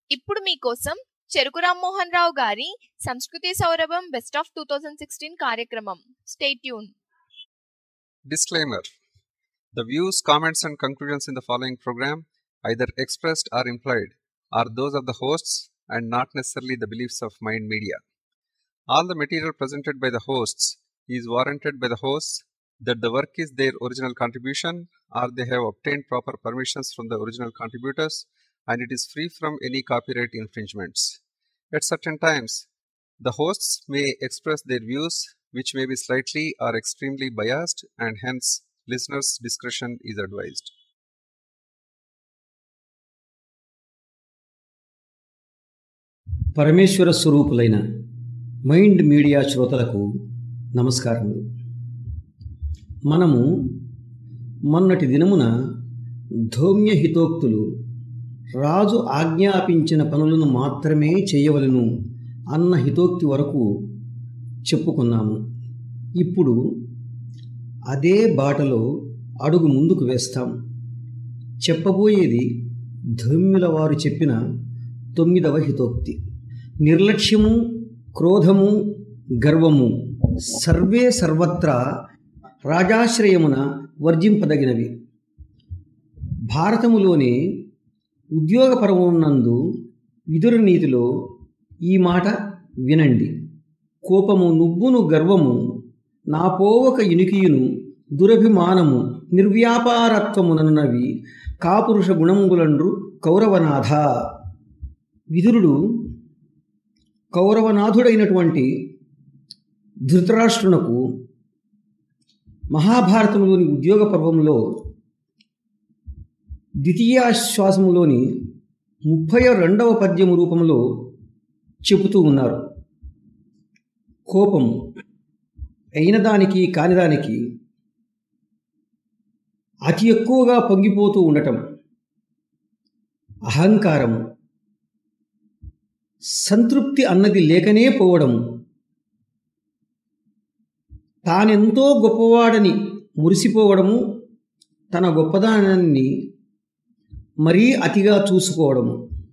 ఇప్పుడు మీకోసం చెరుకు రామ్మోహన్ రావు గారి సంస్కృతి సౌరభం best of two thousand sixteen కార్యక్రమం stay tune Disclaimer The views, comments, and conclusions in the following program, either expressed or implied, are those of the hosts and not necessarily the beliefs of Mind Media. All the material presented by the hosts is warranted by the hosts that the work is their original contribution or they have obtained proper permissions from the original contributors and it is free from any copyright infringements. At certain times, the hosts may express their views, which may be slightly or extremely biased, and hence listeners' discretion is advised. పరమేశ్వర స్వరూపులైన Mind Media శ్రోతలకు నమస్కారములు మనము మొన్నటి దినమున ధౌమ్య హితోక్తులు రాజు ఆజ్ఞాపించిన పనులను మాత్రమే చేయవలను అన్న హితోక్తి వరకు చెప్పుకున్నాము ఇప్పుడు అదే బాటలో అడుగు ముందుకు వేస్తాం చెప్పబోయేది ధౌమ్యుల వారు చెప్పిన తొమ్మిదవ హితోక్తి నిర్లక్ష్యము క్రోధము గర్వము సర్వే సర్వత్రా రాజాశ్రయమున వర్జింపదగినవి భారతములోని ఉద్యోగపరమునందు విదుర నీతిలో ఈ మాట వినండి కోపము నువ్వును గర్వము నాపోవక ఇనికియును దురభిమానము నిర్వ్యాపారత్వమునన్నవి కాపురుష గుణములండ్రు కౌరవనాథ విదురుడు కౌరవనాథుడైనటువంటి ధృతరాష్ట్రునకు మహాభారతంలోని ఉద్యోగ పర్వంలో ద్వితీయాశ్వాసములోని ముప్పై రెండవ పద్యము రూపంలో చెబుతూ ఉన్నారు కోపము అయినదానికి కానిదానికి అతి ఎక్కువగా పొంగిపోతూ ఉండటం అహంకారము సంతృప్తి అన్నది లేకనే పోవడము తానెంతో గొప్పవాడని మురిసిపోవడము తన గొప్పదానాన్ని మరీ అతిగా చూసుకోవడము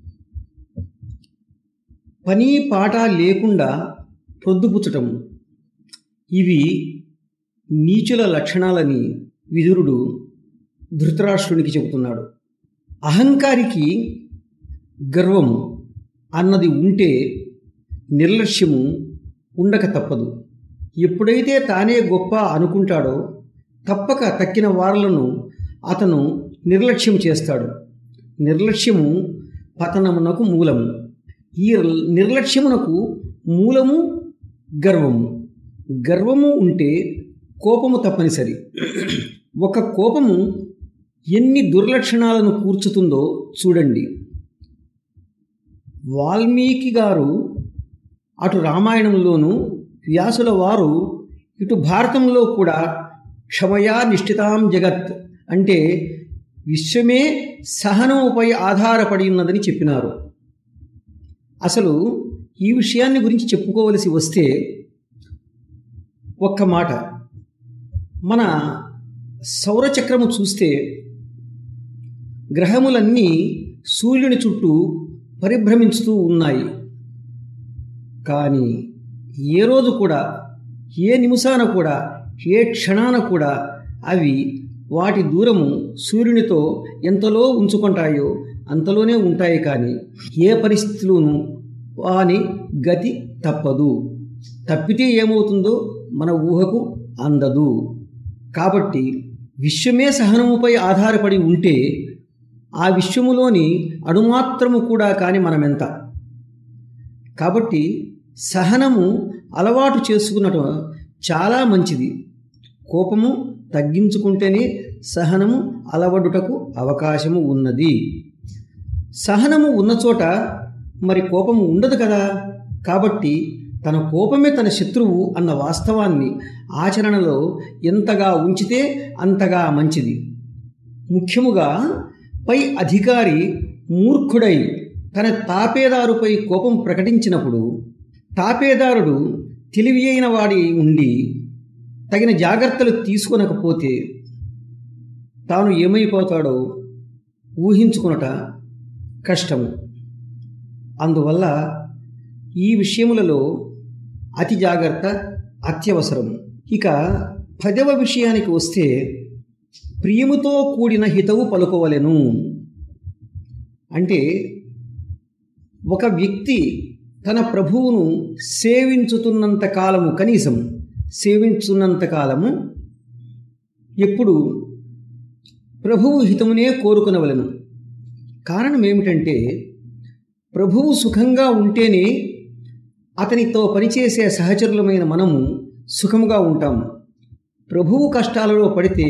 పని పాట లేకుండా ప్రొద్దుపుచ్చటము ఇవి నీచుల లక్షణాలని విదురుడు ధృతరాష్ట్రునికి చెబుతున్నాడు అహంకారికి గర్వము అన్నది ఉంటే నిర్లక్ష్యము ఉండక తప్పదు ఎప్పుడైతే తానే గొప్ప అనుకుంటాడో తప్పక తక్కిన వారలను అతను నిర్లక్ష్యం చేస్తాడు నిర్లక్ష్యము పతనమునకు మూలము ఈ నిర్లక్ష్యమునకు మూలము గర్వము గర్వము ఉంటే కోపము తప్పనిసరి ఒక కోపము ఎన్ని దుర్లక్షణాలను కూర్చుతుందో చూడండి వాల్మీకి గారు అటు రామాయణంలోనూ వ్యాసుల వారు ఇటు భారతంలో కూడా క్షమయా నిష్ఠితాం జగత్ అంటే విశ్వమే సహనముపై ఆధారపడి ఉన్నదని చెప్పినారు అసలు ఈ విషయాన్ని గురించి చెప్పుకోవలసి వస్తే ఒక్క మాట మన సౌరచక్రము చూస్తే గ్రహములన్నీ సూర్యుని చుట్టూ పరిభ్రమించుతూ ఉన్నాయి కానీ ఏ రోజు కూడా ఏ నిమిషాన కూడా ఏ క్షణాన కూడా అవి వాటి దూరము సూర్యునితో ఎంతలో ఉంచుకుంటాయో అంతలోనే ఉంటాయి కానీ ఏ పరిస్థితిలోనూ వాని గతి తప్పదు తప్పితే ఏమవుతుందో మన ఊహకు అందదు కాబట్టి విశ్వమే సహనముపై ఆధారపడి ఉంటే ఆ విశ్వములోని అణుమాత్రము కూడా కాని మనమెంత కాబట్టి సహనము అలవాటు చేసుకున్నటం చాలా మంచిది కోపము తగ్గించుకుంటేనే సహనము అలవడుటకు అవకాశము ఉన్నది సహనము ఉన్న చోట మరి కోపము ఉండదు కదా కాబట్టి తన కోపమే తన శత్రువు అన్న వాస్తవాన్ని ఆచరణలో ఎంతగా ఉంచితే అంతగా మంచిది ముఖ్యముగా పై అధికారి మూర్ఖుడై తన తాపేదారుపై కోపం ప్రకటించినప్పుడు తాపేదారుడు తెలివి అయిన వాడి ఉండి తగిన జాగ్రత్తలు తీసుకొనకపోతే తాను ఏమైపోతాడో ఊహించుకునట కష్టము అందువల్ల ఈ విషయములలో అతి జాగ్రత్త అత్యవసరం ఇక పదవ విషయానికి వస్తే ప్రియముతో కూడిన హితవు పలుకోవలెను అంటే ఒక వ్యక్తి తన ప్రభువును సేవించుతున్నంత కాలము కనీసం సేవించున్నంత కాలము ఎప్పుడు ప్రభువు హితమునే కోరుకునవలను కారణం ఏమిటంటే ప్రభువు సుఖంగా ఉంటేనే అతనితో పనిచేసే సహచరులమైన మనము సుఖముగా ఉంటాము ప్రభువు కష్టాలలో పడితే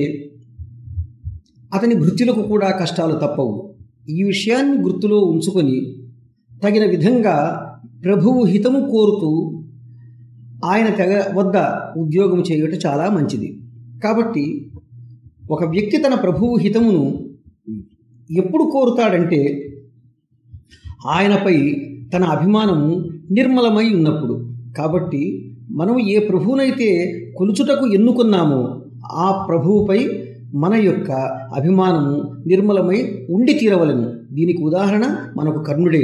అతని భృత్యులకు కూడా కష్టాలు తప్పవు ఈ విషయాన్ని గుర్తులో ఉంచుకొని తగిన విధంగా ప్రభువు హితము కోరుతూ ఆయన తెగ వద్ద ఉద్యోగం చేయటం చాలా మంచిది కాబట్టి ఒక వ్యక్తి తన ప్రభువు హితమును ఎప్పుడు కోరుతాడంటే ఆయనపై తన అభిమానము నిర్మలమై ఉన్నప్పుడు కాబట్టి మనం ఏ ప్రభువునైతే కొలుచుటకు ఎన్నుకున్నామో ఆ ప్రభువుపై మన యొక్క అభిమానము నిర్మలమై ఉండి తీరవలను దీనికి ఉదాహరణ మనకు కర్ణుడే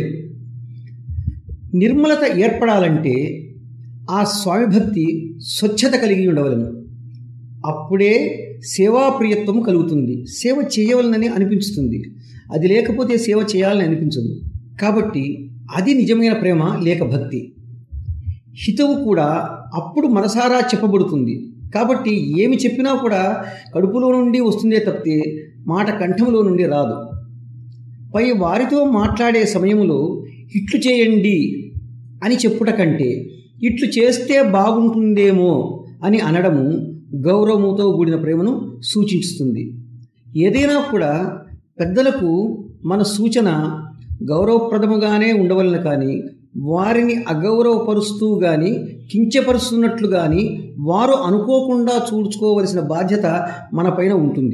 నిర్మలత ఏర్పడాలంటే ఆ స్వామి భక్తి స్వచ్ఛత కలిగి ఉండవలను అప్పుడే సేవాప్రియత్వం కలుగుతుంది సేవ చేయవలనని అనిపించుతుంది అది లేకపోతే సేవ చేయాలని అనిపించదు కాబట్టి అది నిజమైన ప్రేమ లేక భక్తి హితవు కూడా అప్పుడు మనసారా చెప్పబడుతుంది కాబట్టి ఏమి చెప్పినా కూడా కడుపులో నుండి వస్తుందే తప్పితే మాట కంఠంలో నుండి రాదు పై వారితో మాట్లాడే సమయంలో ఇట్లు చేయండి అని చెప్పుట కంటే ఇట్లు చేస్తే బాగుంటుందేమో అని అనడము గౌరవముతో కూడిన ప్రేమను సూచిస్తుంది ఏదైనా కూడా పెద్దలకు మన సూచన గౌరవప్రదముగానే ఉండవలన కానీ వారిని అగౌరవపరుస్తూ కానీ కించపరుస్తున్నట్లు కానీ వారు అనుకోకుండా చూడ్చుకోవలసిన బాధ్యత మనపైన ఉంటుంది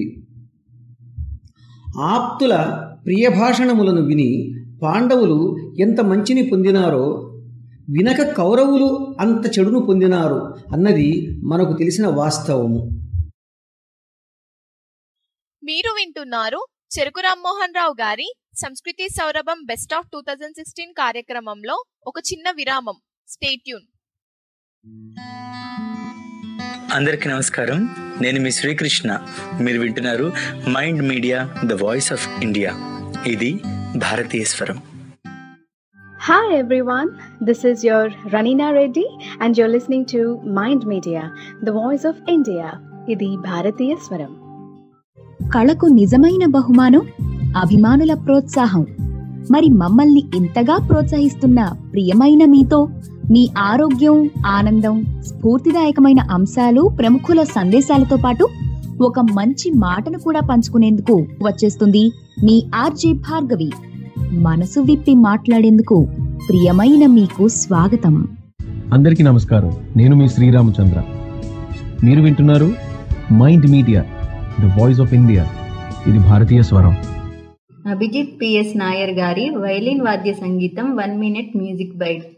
ఆప్తుల ప్రియభాషణములను విని పాండవులు ఎంత మంచిని పొందినారో వినక కౌరవులు అంత చెడును పొందినారు అన్నది మనకు తెలిసిన వాస్తవము మీరు వింటున్నారు చెరుకు రామ్మోహన్ రావు గారి సంస్కృతి సౌరభం best of two thousand sixteen కార్యక్రమంలో ఒక చిన్న విరామం స్టేట్యూన్ అందరికీ నమస్కారం నేను మీ శ్రీకృష్ణ మీరు వింటున్నారు Mind Media the voice of India ఇది భారతీయ స్వరం Hi everyone, this is your Ranina Reddy and you're listening to Mind Media, the voice of India. ఇది భారతీయ స్వరం కళకు నిజమైన బహుమానం అభిమానుల ప్రోత్సాహం మరి మమ్మల్ని ఇంతగా ప్రోత్సహిస్తున్న ప్రియమైన మీతో మీ ఆరోగ్యం ఆనందం స్ఫూర్తిదాయకమైన అంశాలు ప్రముఖుల సందేశాలతో పాటు ఒక మంచి మాటను కూడా పంచుకునేందుకు వచ్చేస్తుంది మీ ఆర్జే భార్గవి మనసు విప్పి మాట్లాడేందుకు ప్రియమైన మీకు స్వాగతం అందరికీ నమస్కారం నేను మీ శ్రీరామచంద్ర మీరు వింటున్నారు Mind Media the voice of India ఇది భారతీయ స్వరం అభిజిత్ పిఎస్ నాయర్ గారి వైలిన్ వాద్య సంగీతం one minute music bite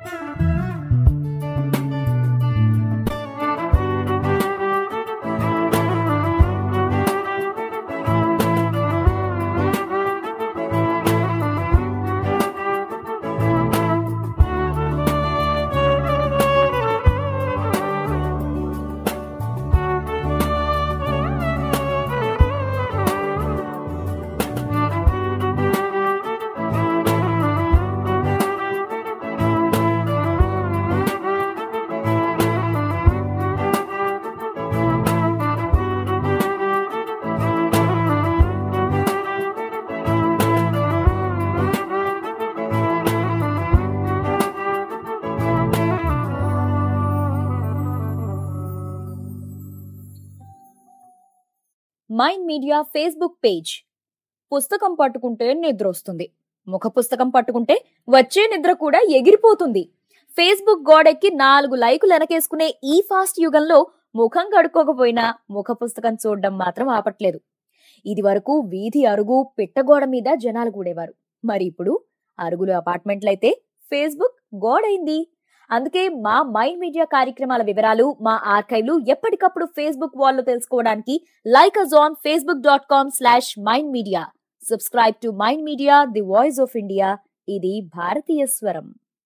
Mind Media Facebook page పుస్తకం పట్టుకుంటే నిద్ర వస్తుంది ముఖ పుస్తకం పట్టుకుంటే వచ్చే నిద్ర కూడా ఎగిరిపోతుంది ఫేస్బుక్ గోడెక్కి నాలుగు లైకులు వెనకేసుకునే ఈ ఫాస్ట్ యుగంలో ముఖం కడుక్కోకపోయినా ముఖ పుస్తకం చూడడం మాత్రం ఆపట్లేదు ఇది వరకు వీధి అరుగు పిట్టగోడ మీద జనాలు కూడేవారు మరి ఇప్పుడు అరుగులు అపార్ట్మెంట్లయితే ఫేస్బుక్ గోడైంది అందుకే మా మైండ్ మీడియా కార్యక్రమాల వివరాలు మా ఆర్కైవ్లు ఎప్పటికప్పుడు ఫేస్బుక్ వాల్లో తెలుసుకోవడానికి like us on Facebook dot com slash Mind Media subscribe to Mind Media the voice of India ఇది భారతీయ స్వరం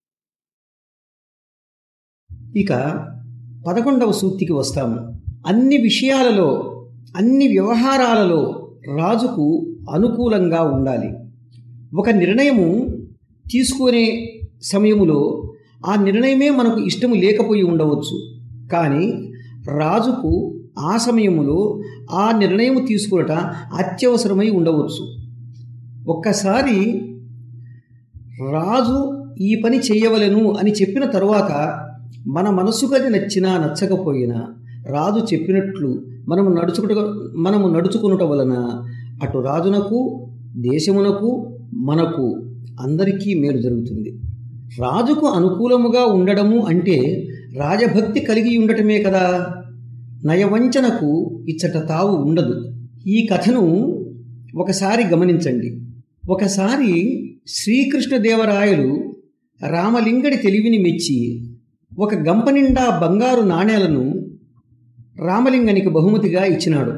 ఇక పదకొండవ సూక్తికి వస్తాము అన్ని విషయాలలో అన్ని వ్యవహారాలలో రాజుకు అనుకూలంగా ఉండాలి ఒక నిర్ణయము తీసుకునే సమయములో ఆ నిర్ణయమే మనకు ఇష్టము లేకపోయి ఉండవచ్చు కానీ రాజుకు ఆ సమయములో ఆ నిర్ణయం తీసుకునట అత్యవసరమై ఉండవచ్చు ఒక్కసారి రాజు ఈ పని చేయవలెను అని చెప్పిన తరువాత మన మనసుకు అది నచ్చినా నచ్చకపోయినా రాజు చెప్పినట్లు మనము నడుచుకుట మనము నడుచుకునుట వలన అటు రాజునకు దేశమునకు మనకు అందరికీ మేలు జరుగుతుంది రాజుకు అనుకూలముగా ఉండడము అంటే రాజభక్తి కలిగి ఉండటమే కదా నయవంచనకు ఇచ్చట తావు ఉండదు ఈ కథను ఒకసారి గమనించండి ఒకసారి శ్రీకృష్ణదేవరాయలు రామలింగడి తెలివిని మెచ్చి ఒక గంప నిండా బంగారు నాణేలను రామలింగనికి బహుమతిగా ఇచ్చినాడు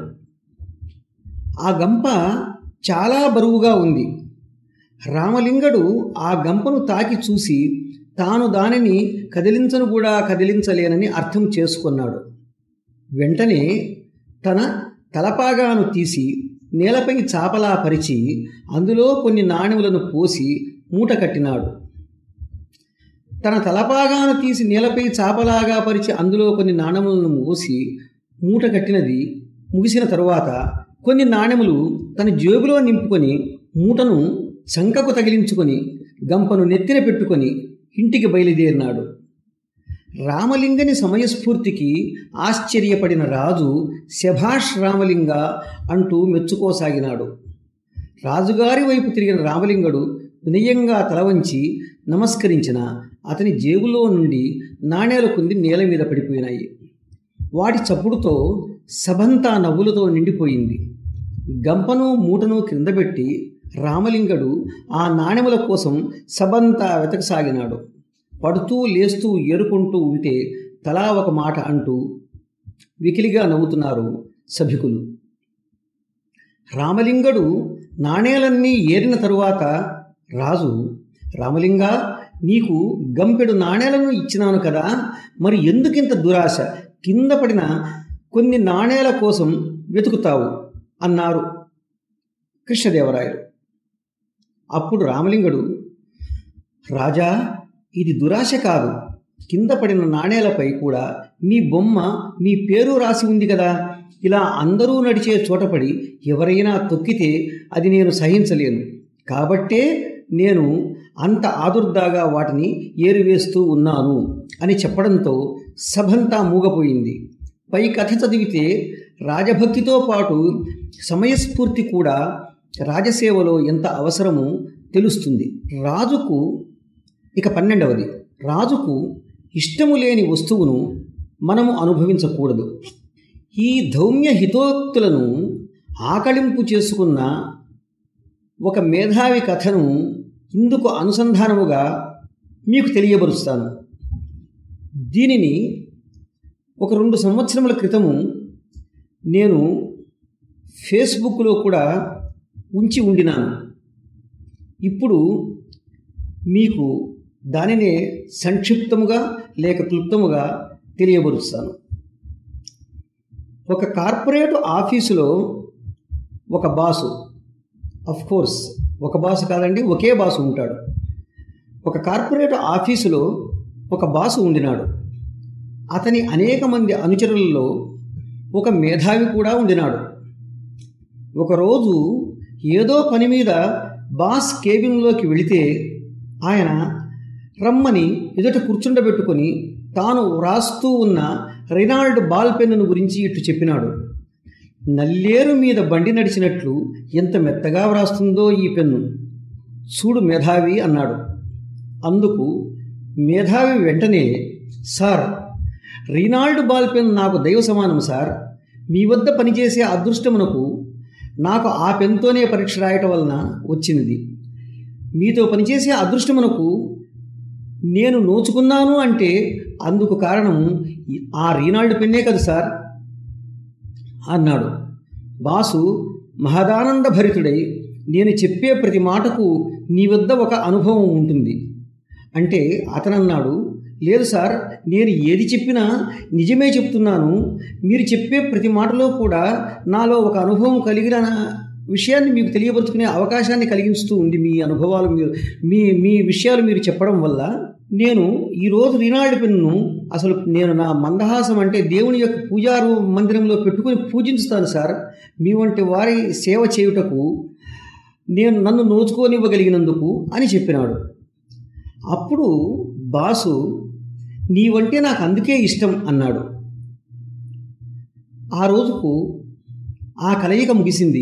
ఆ గంప చాలా బరువుగా ఉంది రామలింగడు ఆ గంపను తాకి చూసి తాను దానిని కదిలించను కూడా కదిలించలేనని అర్థం చేసుకున్నాడు వెంటనే తన తలపాగాను తీసి నేలపై చాపలా పరిచి అందులో కొన్ని నాణెములను పోసి మూట కట్టినాడు తన తలపాగాను తీసి నేలపై చాపలాగా పరిచి అందులో కొన్ని నాణెములను మోసి మూట కట్టినది ముగిసిన తరువాత కొన్ని నాణెములు తన జేబులో నింపుకొని మూటను చంకకు తగిలించుకొని గంపను నెత్తిన పెట్టుకొని ఇంటికి బయలుదేరినాడు రామలింగని సమయస్ఫూర్తికి ఆశ్చర్యపడిన రాజు శభాష్ రామలింగ అంటూ మెచ్చుకోసాగినాడు రాజుగారి వైపు తిరిగిన రామలింగడు వినయంగా తల వంచి నమస్కరించిన అతని జేబులో నుండి నాణేల కుంది నేల మీద పడిపోయినాయి వాటి చప్పుడుతో సభంతా నవ్వులతో నిండిపోయింది గంపను మూటను క్రిందపెట్టి రామలింగడు ఆ నాణెముల కోసం సభంతా వెతకసాగినాడు పడుతూ లేస్తూ ఏరుకుంటూ ఉంటే తలా ఒక మాట అంటూ వికిలిగా నవ్వుతున్నారు సభికులు రామలింగడు నాణేలన్నీ ఏరిన తరువాత రాజు రామలింగ నీకు గంపెడు నాణేలను ఇచ్చినాను కదా మరి ఎందుకింత దురాశ కింద పడిన కొన్ని నాణేల కోసం వెతుకుతావు అన్నారు కృష్ణదేవరాయలు అప్పుడు రామలింగడు రాజా ఇది దురాశ కాదు కింద పడిన నాణేలపై కూడా మీ బొమ్మ మీ పేరు రాసి ఉంది కదా ఇలా అందరూ నడిచే చోటపడి ఎవరైనా తొక్కితే అది నేను సహించలేను కాబట్టే నేను అంత ఆదుర్దాగా వాటిని ఏరివేస్తూ ఉన్నాను అని చెప్పడంతో సభంతా మూగపోయింది పై కథ చదివితే రాజభక్తితో పాటు సమయస్ఫూర్తి కూడా రాజసేవలో ఎంత అవసరమో తెలుస్తుంది రాజుకు ఇక పన్నెండవది రాజుకు ఇష్టము లేని వస్తువును మనము అనుభవించకూడదు ఈ ధౌమ్య హితోక్తులను ఆకళింపు చేసుకున్న ఒక మేధావి కథను ఇందుకు అనుసంధానముగా మీకు తెలియబరుస్తాను దీనిని ఒక రెండు సంవత్సరముల క్రితము నేను ఫేస్బుక్లో కూడా ఉంచి ఉండినాను ఇప్పుడు మీకు దానినే సంక్షిప్తముగా లేక క్లుప్తముగా తెలియబరుస్తాను ఒక కార్పొరేట్ ఆఫీసులో ఒక బాసు అఫ్ కోర్స్ ఒక బాసు కాదండి ఒకే బాసు ఉంటాడు ఒక కార్పొరేట్ ఆఫీసులో ఒక బాసు ఉండినాడు అతని అనేక మంది అనుచరులలో ఒక మేధావి కూడా ఉండినాడు ఒకరోజు ఏదో పని మీద బాస్ కేబిన్లోకి వెళితే ఆయన రమ్మని ఎదుట కూర్చుండబెట్టుకొని తాను వ్రాస్తూ ఉన్న రినాల్డ్ బాల్ పెన్నును గురించి ఇట్లు చెప్పినాడు నల్లేరు మీద బండి నడిచినట్లు ఎంత మెత్తగా వ్రాస్తుందో ఈ పెన్ను చూడు మేధావి అన్నాడు అందుకు మేధావి వెంటనే సార్ రీనాల్డ్ బాల్ పెన్ నాకు దైవ సమానం సార్ మీ వద్ద పనిచేసే అదృష్టమునకు నాకు ఆ పెన్తోనే పరీక్ష రాయటం వలన వచ్చినది మీతో పనిచేసే అదృష్టమునకు నేను నోచుకున్నాను అంటే అందుకు కారణం ఆ రీనాల్డ్ పెన్నే కదా సార్ అన్నాడు బాసు మహదానంద భరితుడై నేను చెప్పే ప్రతి మాటకు నీ వద్ద ఒక అనుభవం ఉంటుంది అంటే అతను అన్నాడు లేదు సార్ నేను ఏది చెప్పినా నిజమే చెప్తున్నాను మీరు చెప్పే ప్రతి మాటలో కూడా నాలో ఒక అనుభవం కలిగిన విషయాన్ని మీకు తెలియపరుచుకునే అవకాశాన్ని కలిగిస్తూ ఉంది మీ అనుభవాలు మీరు మీ మీ విషయాలు మీరు చెప్పడం వల్ల నేను ఈరోజు రినాల్డ్ పెన్ను అసలు నేను నా మందహాసం అంటే దేవుని యొక్క పూజారు మందిరంలో పెట్టుకుని పూజించుతాను సార్ మీ వంటి వారి సేవ చేయుటకు నేను నన్ను నోచుకోనివ్వగలిగినందుకు అని చెప్పినాడు అప్పుడు బాసు నీవంటే నాకు అందుకే ఇష్టం అన్నాడు ఆ రోజుకు ఆ కలయిక ముగిసింది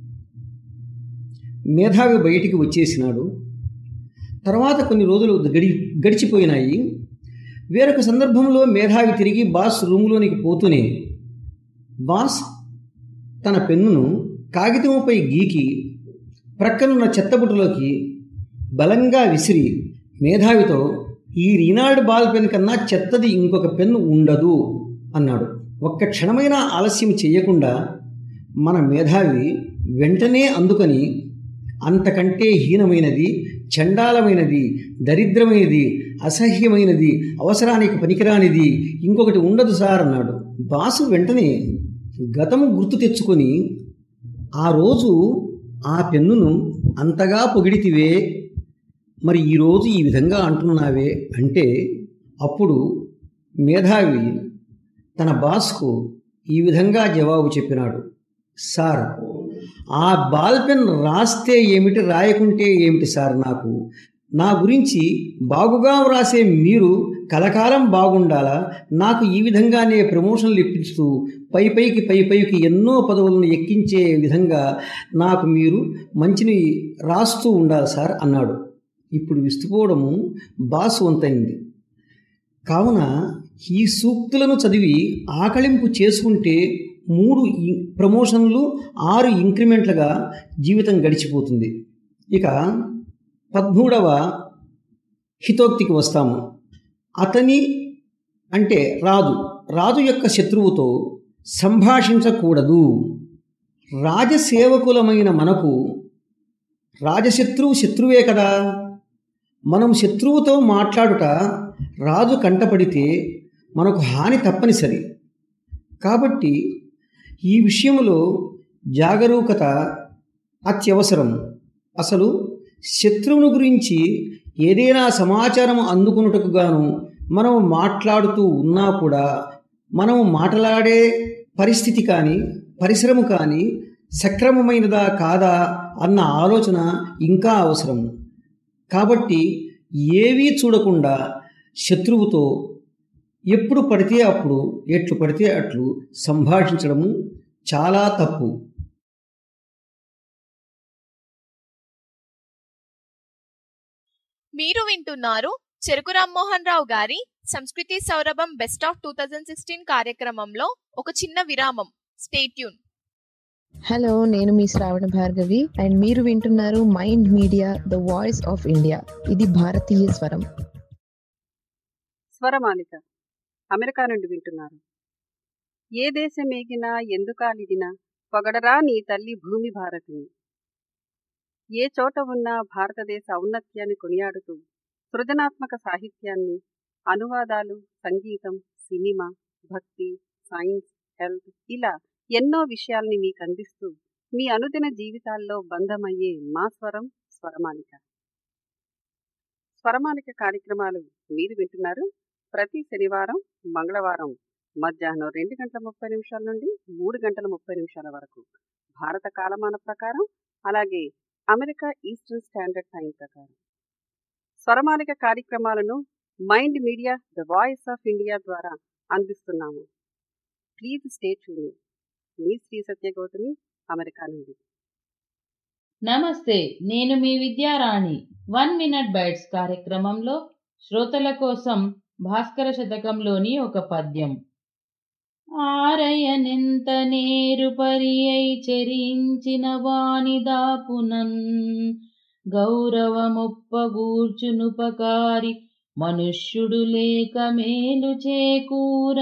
మేధావి బయటికి వచ్చేసినాడు తర్వాత కొన్ని రోజులు గడి గడిచిపోయినాయి వేరొక సందర్భంలో మేధావి తిరిగి బాస్ రూములోనికి పోతూనే బాస్ తన పెన్నును కాగితంపై గీకి ప్రక్కనున్న చెత్తబుట్టలోకి బలంగా విసిరి మేధావితో ఈ రీనాల్డ్ బాల్ పెన్ కన్నా చెత్తది ఇంకొక పెన్ను ఉండదు అన్నాడు ఒక్క క్షణమైనా ఆలస్యం చేయకుండా మన మేధావి వెంటనే అందుకని అంతకంటే హీనమైనది చండాలమైనది దరిద్రమైనది అసహ్యమైనది అవసరానికి పనికిరానిది ఇంకొకటి ఉండదు సార్ అన్నాడు బాసు వెంటనే గతము గుర్తు తెచ్చుకొని ఆ రోజు ఆ పెన్నును అంతగా పొగిడితివే మరి ఈరోజు ఈ విధంగా అంటున్నావే అంటే అప్పుడు మేధావి తన బాస్కు ఈ విధంగా జవాబు చెప్పినాడు సార్ ఆ బాల్ పెన్ రాస్తే ఏమిటి రాయకుంటే ఏమిటి సార్ నాకు నా గురించి బాగుగా వ్రాసే మీరు కలకాలం బాగుండాలా నాకు ఈ విధంగానే ప్రమోషన్లు ఇప్పిస్తూ పై పైకి పై పైకి ఎన్నో పదవులను ఎక్కించే విధంగా నాకు మీరు మంచిని రాస్తూ ఉండాలి సార్ అన్నాడు ఇప్పుడు విస్తుపోవడము బాస్ వంతైంది కావున ఈ సూక్తులను చదివి ఆకళింపు చేసుకుంటే మూడు ఇ- ప్రమోషన్లు ఆరు ఇంక్రిమెంట్లుగా జీవితం గడిచిపోతుంది ఇక పద్మూడవ హితోక్తికి వస్తాము అతని అంటే రాజు రాజు యొక్క శత్రువుతో సంభాషించకూడదు రాజసేవకులమైన మనకు రాజశత్రువు శత్రువే కదా మనం శత్రువుతో మాట్లాడుట రాజు కంటపడితే మనకు హాని తప్పనిసరి కాబట్టి ఈ విషయంలో జాగరూకత అత్యవసరం అసలు శత్రువుని గురించి ఏదైనా సమాచారం అందుకున్నటకు గాను మనం మాట్లాడుతూ ఉన్నా కూడా మనం మాట్లాడే పరిస్థితి కానీ పరిశ్రమ కానీ సక్రమమైనదా కాదా అన్న ఆలోచన ఇంకా అవసరం కాబట్టి ఏవీ చూడకుండా శత్రువుతో ఎప్పుడు పడితే అప్పుడు ఎట్లు పడితే అట్లు సంభాషించడము చాలా తప్పు మీరు వింటున్నారు చెరుకు రామ్మోహన్ రావు గారి సంస్కృతి సౌరభం best of two thousand sixteen కార్యక్రమంలో ఒక చిన్న విరామం స్టేట్యూన్ హలో నేను మీ శ్రావణ భార్గవి అండ్ మీరు వింటున్నారు Mind Media the voice of India ఇది భారతీయ స్వరం స్వరమాలిక అమెరికా నుండి వింటున్నారు ఏ దేశమేగినా ఎందుకాలిదినా పొగడరా నీ తల్లి భూమి భారతిని ఏ చోట ఉన్నా భారతదేశ ఔన్నత్యాన్ని కొనియాడుతూ సృజనాత్మక సాహిత్యాన్ని అనువాదాలు సంగీతం సినిమా భక్తి సైన్స్ హెల్త్ ఇలా ఎన్నో విషయాల్ని మీకు అందిస్తూ మీ అనుదిన జీవితాల్లో బంధమయ్యే మా స్వరం స్వరమాలిక స్వరమాలిక కార్యక్రమాలు మీరు వింటున్నారు ప్రతి శనివారం మంగళవారం మధ్యాహ్నం రెండు గంటల ముప్పై నిమిషాల నుండి మూడు గంటల ముప్పై నిమిషాల వరకు భారత కాలమాన ప్రకారం అలాగే అమెరికా ఈస్టర్న్ స్టాండర్డ్ టైం ప్రకారం స్వరమాలిక కార్యక్రమాలను Mind Media the voice of India ద్వారా అందిస్తున్నాము ప్లీజ్ స్టే ట్యూన్ మీ శ్రీ సత్యగౌతమి అమెరికా నుండి నమస్తే నేను మీ విద్యారాణి వన్ మినిట్ బైట్స్ కార్యక్రమంలో శ్రోతల కోసం భాస్కర శతకంలోని ఒక పద్యం ఆరయనెంత నేరు పరియై చెరించిన వాని దాపునన్ గౌరవముప్పగూర్చునుపకారి మనుష్యుడు లేక మేలు చేకూర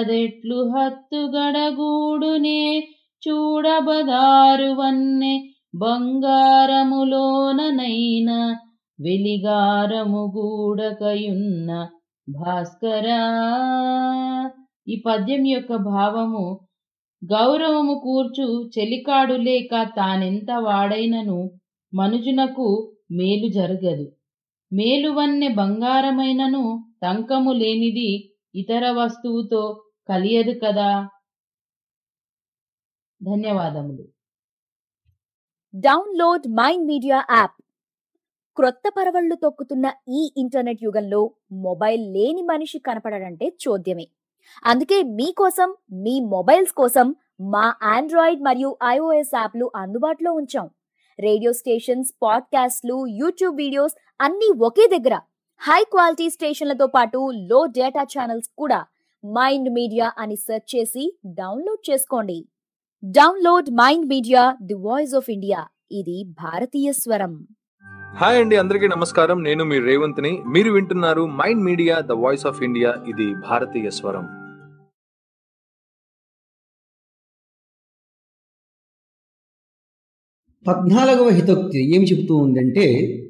దదెట్లు హత్తు గడగూడునే చూడబదారు వన్నె బంగారములోననైనా వెలిగారము గూడకయున్న భాస్కరా ఈ పద్యం యొక్క భావము గౌరవము కూర్చు చెలికాడు లేక తానెంత వాడైనను మనుజునకు మేలు జరగదు మేలువన్నె బంగారమైనను టంకము లేనిది ఇతర వస్తువుతో కలియదు కదా ధన్యవాదములు డౌన్లోడ్ మైండ్ మీడియా యాప్ క్రొత్త పరవళ్లు తొక్కుతున్న ఈ ఇంటర్నెట్ యుగంలో మొబైల్ లేని మనిషి కనపడడంటే చోద్యమే అందుకే మీకోసం మీ మొబైల్స్ కోసం మా ఆండ్రాయిడ్ మరియు ఐఓఎస్ యాప్లు అందుబాటులో ఉంచాం రేడియో స్టేషన్స్ పాడ్కాస్ట్లు యూట్యూబ్ వీడియోస్ అన్నీ ఒకే దగ్గర హై క్వాలిటీ స్టేషన్లతో పాటు లో డేటా ఛానల్స్ కూడా మైండ్ మీడియా అని సెర్చ్ చేసి డౌన్లోడ్ చేసుకోండి download Mind Media the voice of India ఇది భారతీయ స్వరం హాయ్ అండి అందరికీ నమస్కారం నేను మీ రేవంత్ని మీరు వింటున్నారు Mind Media the voice of India ఇది భారతీయ స్వరం పద్నాలుగవ హితోక్తి ఏమి చెబుతూ ఉందంటే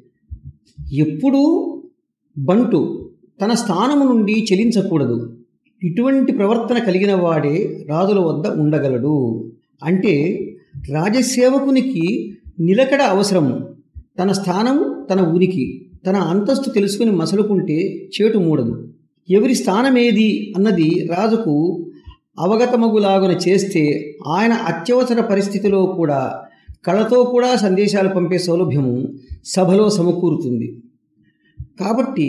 ఎప్పుడూ బంటు తన స్థానము నుండి చెలించకూడదు ఇటువంటి ప్రవర్తన కలిగిన వాడే రాజుల వద్ద ఉండగలడు అంటే రాజసేవకునికి నిలకడ అవసరము తన స్థానం తన ఉనికి తన అంతస్తు తెలుసుకుని మసలుకుంటే చేటు మూడదు ఎవరి స్థానమేది అన్నది రాజుకు అవగతమగులాగున చేస్తే ఆయన అత్యవసర పరిస్థితిలో కూడా కళతో కూడా సందేశాలు పంపే సౌలభ్యము సభలో సమకూరుతుంది కాబట్టి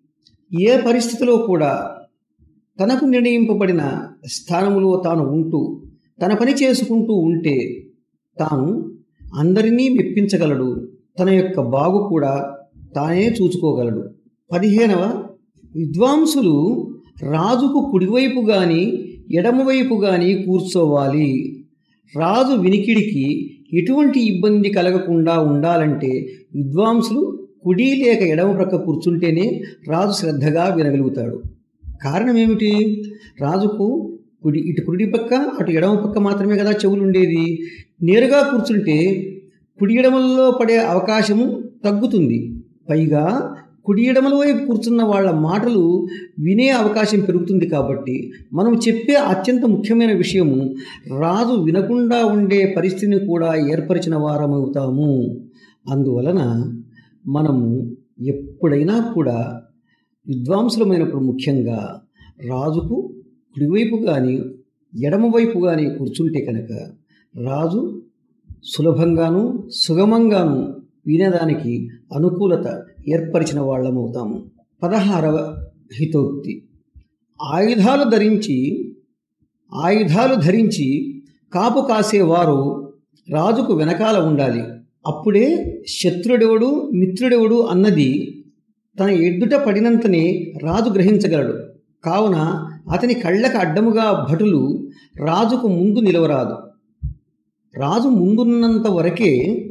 ఏ పరిస్థితిలో కూడా తనకు నిర్ణయింపబడిన స్థానములో తాను ఉంటూ తన పని చేసుకుంటూ ఉంటే తాను అందరినీ మెప్పించగలడు తన యొక్క బాగు కూడా తానే చూసుకోగలడు పదిహేనవ విద్వాంసులు రాజుకు కుడివైపు గాని ఎడమవైపు గాని కూర్చోవాలి రాజు వినికిడికి ఎటువంటి ఇబ్బంది కలగకుండా ఉండాలంటే విద్వాంసులు కుడి లేక ఎడమ ప్రక్క కూర్చుంటేనే రాజు శ్రద్ధగా వినగలుగుతాడు కారణం ఏమిటి రాజుకు కుడి ఇటు కుడి పక్క అటు ఎడమ పక్క మాత్రమే కదా చెవులు ఉండేది నేరుగా కూర్చుంటే కుడి ఎడమల్లో పడే అవకాశము తగ్గుతుంది పైగా కుడి ఎడమల వైపు కూర్చున్న వాళ్ళ మాటలు వినే అవకాశం పెరుగుతుంది కాబట్టి మనం చెప్పే అత్యంత ముఖ్యమైన విషయము రాజు వినకుండా ఉండే పరిస్థితిని కూడా ఏర్పరిచిన వారమవుతాము అందువలన మనము ఎప్పుడైనా కూడా విద్వాంసులమైనప్పుడు ముఖ్యంగా రాజుకు కుడివైపు కానీ ఎడమవైపు కానీ కూర్చుంటే కనుక రాజు సులభంగాను సుగమంగాను వినేదానికి అనుకూలత ఏర్పరిచిన వాళ్ళమవుతాము పదహారవ హితోక్తి ఆయుధాలు ధరించి ఆయుధాలు ధరించి కాపు కాసేవారు రాజుకు వెనకాల ఉండాలి అప్పుడే శత్రుడెవడు మిత్రుడెవడు అన్నది తన ఎడ్డుట పడినంతనే రాజు గ్రహించగలడు కావున అతని కళ్ళకు అడ్డముగా భటులు రాజుకు ముందు నిలవరాదు రాజు ముందున్నంత వరకే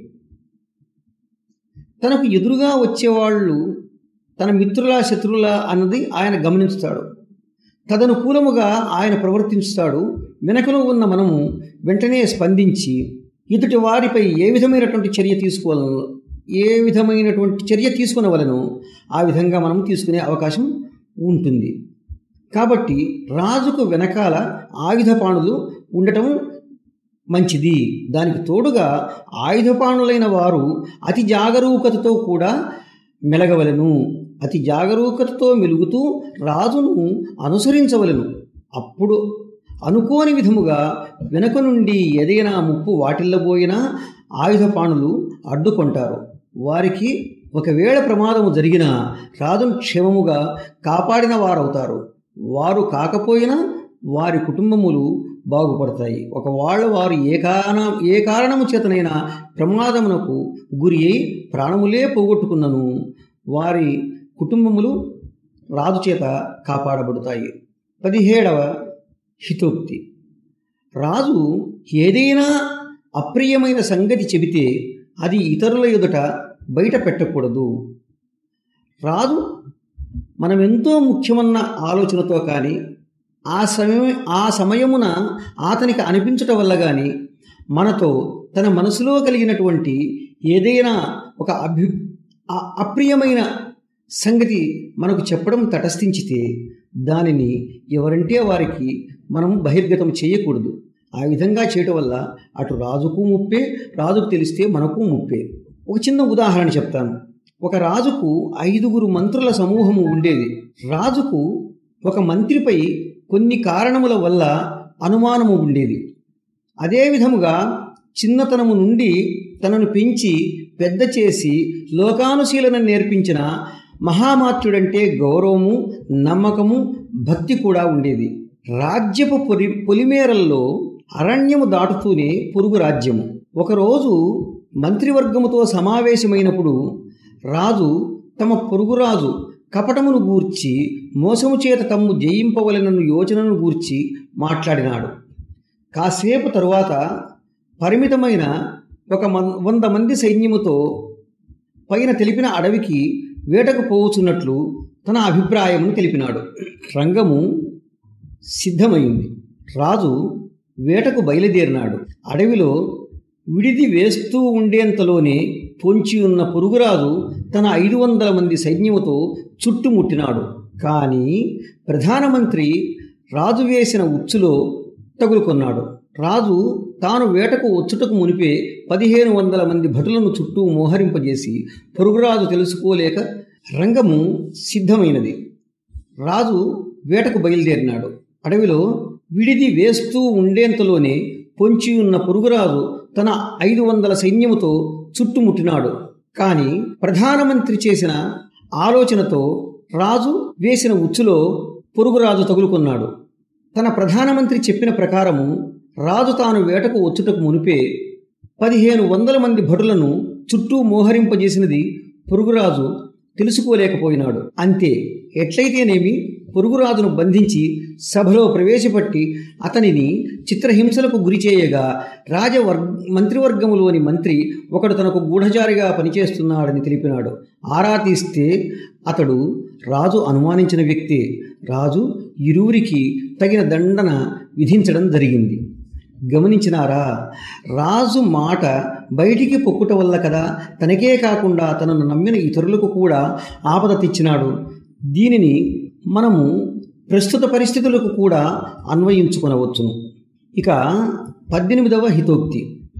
తనకు ఎదురుగా వచ్చేవాళ్ళు తన మిత్రుల శత్రువుల అన్నది ఆయన గమనిస్తాడు తదనుకూలముగా ఆయన ప్రవర్తిస్తాడు వెనకలో ఉన్న మనము వెంటనే స్పందించి ఎదుటి వారిపై ఏ విధమైనటువంటి చర్య తీసుకోవాలను ఏ విధమైనటువంటి చర్య తీసుకునవలను ఆ విధంగా మనం తీసుకునే అవకాశం ఉంటుంది కాబట్టి రాజుకు వెనకాల ఆయుధపాణులు ఉండటం మంచిది దానికి తోడుగా ఆయుధపాణులైన వారు అతి జాగరూకతతో కూడా మెలగవలను అతి జాగరూకతతో మెలుగుతూ రాజును అనుసరించవలను అప్పుడు అనుకోని విధముగా వెనుక నుండి ఏదైనా ముప్పు వాటిల్లబోయినా ఆయుధపాణులు అడ్డుకుంటారు వారికి ఒకవేళ ప్రమాదము జరిగినా రాజును క్షేమముగా కాపాడిన వారవుతారు వారు కాకపోయినా వారి కుటుంబములు బాగుపడతాయి ఒకవేళ వారు ఏ కారణం ఏ కారణము చేతనైనా ప్రమాదమునకు గురి అయి ప్రాణములే పోగొట్టుకున్నను వారి కుటుంబములు రాజు చేత కాపాడబడతాయి పదిహేడవ హితోక్తి రాజు ఏదైనా అప్రియమైన సంగతి చెబితే అది ఇతరుల ఎదుట బయట పెట్టకూడదు రాజు మనం ఎంతో ముఖ్యమన్న ఆలోచనతో కానీ ఆ సమయం ఆ సమయమున అతనికి అనిపించటం వల్ల కానీ మనతో తన మనసులో కలిగినటువంటి ఏదైనా ఒక అభి అ- అప్రియమైన సంగతి మనకు చెప్పడం తటస్థించితే దానిని ఎవరంటే వారికి మనం బహిర్గతం చేయకూడదు ఆ విధంగా చేయటం వల్ల అటు రాజుకు ముప్పే రాజుకు తెలిస్తే మనకు ముప్పే ఒక చిన్న ఉదాహరణ చెప్తాను ఒక రాజుకు ఐదుగురు మంత్రుల సమూహము ఉండేది రాజుకు ఒక మంత్రిపై కొన్ని కారణముల వల్ల అనుమానము ఉండేది అదే విధముగా చిన్నతనము నుండి తనను పెంచి పెద్ద చేసి లోకానుశీలన నేర్పించిన మహామాత్యుడంటే గౌరవము నమ్మకము భక్తి కూడా ఉండేది రాజ్యపు పొలి పొలిమేరల్లో అరణ్యము దాటుతూనే పొరుగు రాజ్యము ఒకరోజు మంత్రివర్గముతో సమావేశమైనప్పుడు రాజు తమ పొరుగురాజు కపటమును గూర్చి మోసము చేత తమ్ము జయింపవలనను యోచనను గూర్చి మాట్లాడినాడు కాసేపు తరువాత పరిమితమైన ఒక మన్ వంద మంది సైన్యముతో పైన తెలిపిన అడవికి వేటకు పోవచ్చున్నట్లు తన అభిప్రాయమును తెలిపినాడు రంగము సిద్ధమైంది రాజు వేటకు బయలుదేరినాడు అడవిలో విడిది వేస్తూ ఉండేంతలోనే పొంచి ఉన్న పొరుగురాజు తన ఐదు వందల మంది సైన్యముతో చుట్టుముట్టినాడు కానీ ప్రధానమంత్రి రాజు వేసిన ఉచ్చులో తగులుకొన్నాడు రాజు తాను వేటకు వచ్చుటకు మునిపే పదిహేను వందల మంది భటులను చుట్టూ మోహరింపజేసి పొరుగురాజు తెలుసుకోలేక రంగము సిద్ధమైనది రాజు వేటకు బయలుదేరినాడు అడవిలో విడిది వేస్తూ ఉండేంతలోనే పొంచి ఉన్న పొరుగురాజు తన ఐదు వందల సైన్యముతో చుట్టుముట్టినాడు కానీ ప్రధానమంత్రి చేసిన ఆలోచనతో రాజు వేసిన ఉచ్చులో పొరుగురాజు తగులుకున్నాడు తన ప్రధానమంత్రి చెప్పిన ప్రకారము రాజు తాను వేటకు వచ్చుటకు మునిపే పదిహేను వందల మంది భటులను చుట్టూ మోహరింపజేసినది పొరుగురాజు తెలుసుకోలేకపోయినాడు అంతే ఎట్లయితేనేమి పొరుగురాజును బంధించి సభలో ప్రవేశపెట్టి అతనిని చిత్రహింసలకు గురిచేయగా రాజవర్ మంత్రివర్గములోని మంత్రి ఒకడు తనకు గూఢచారిగా పనిచేస్తున్నాడని తెలిపినాడు ఆరా తీస్తే అతడు రాజు అనుమానించిన వ్యక్తే రాజు ఇరువురికి తగిన దండన విధించడం జరిగింది గమనించినారా రాజు మాట బయటికి పొక్కుట వల్ల కదా తనకే కాకుండా తనను నమ్మిన ఇతరులకు కూడా ఆపద తెచ్చినాడు దీనిని మనము ప్రస్తుత పరిస్థితులకు కూడా అన్వయించుకొనవచ్చును ఇక పద్దెనిమిదవ హితోక్తి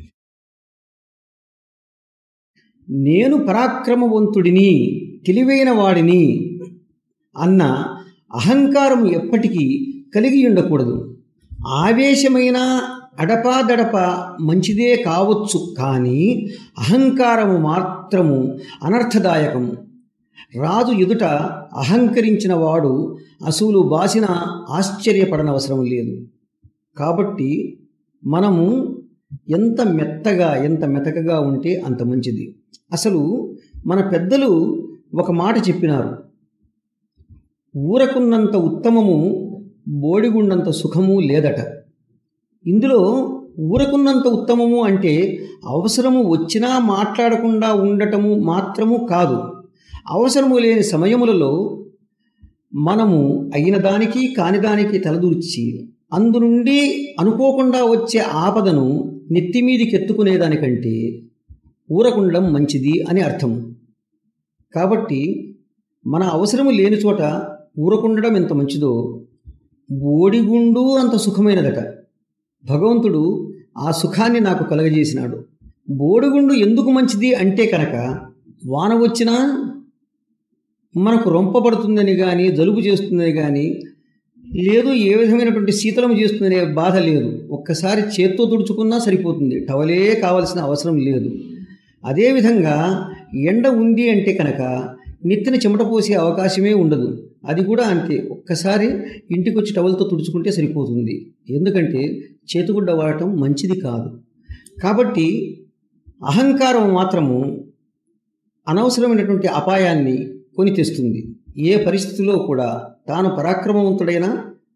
నేను పరాక్రమవంతుడిని తెలివైన వాడిని అన్న అహంకారం ఎప్పటికీ కలిగి ఉండకూడదు ఆవేశమైన అడపాదడప మంచిదే కావచ్చు కానీ అహంకారము మాత్రము అనర్థదాయకము రాజు ఎదుట అహంకరించిన వాడు అసూలు బాసిన ఆశ్చర్యపడనవసరం లేదు కాబట్టి మనము ఎంత మెత్తగా ఎంత మెతకగా ఉంటే అంత మంచిది అసలు మన పెద్దలు ఒక మాట చెప్పినారు ఊరకున్నంత ఉత్తమము బోడిగుండంత సుఖము లేదట ఇందులో ఊరకున్నంత ఉత్తమము అంటే అవసరము వచ్చినా మాట్లాడకుండా ఉండటము మాత్రము కాదు అవసరము లేని సమయములలో మనము అయిన దానికి కాని దానికి తలదూర్చి అందు నుండి అనుకోకుండా వచ్చే ఆపదను నెత్తిమీదికెత్తుకునేదానికంటే ఊరకుండం మంచిది అని అర్థం కాబట్టి మన అవసరము లేని చోట ఊరకుండడం ఎంత మంచిదో బోడిగుండు అంత సుఖమైనదట భగవంతుడు ఆ సుఖాన్ని నాకు కలగజేసినాడు బోడిగుండు ఎందుకు మంచిది అంటే కనుక వాన వచ్చినా మనకు రొంపబడుతుందని కానీ జలుబు చేస్తుందని కానీ లేదు ఏ విధమైనటువంటి శీతలం చేస్తుందనే బాధ లేదు ఒక్కసారి చేత్తో తుడుచుకున్నా సరిపోతుంది టవలే కావలసిన అవసరం లేదు అదేవిధంగా ఎండ ఉంది అంటే కనుక నెత్తిన చెమట పోసే అవకాశమే ఉండదు అది కూడా అంతే ఒక్కసారి ఇంటికి వచ్చి టవల్తో తుడుచుకుంటే సరిపోతుంది ఎందుకంటే చేతుగుడ్డ వాడటం మంచిది కాదు కాబట్టి అహంకారం మాత్రము అనవసరమైనటువంటి అపాయాన్ని కొని తెస్తుంది ఏ పరిస్థితిలో కూడా తాను పరాక్రమవంతుడైనా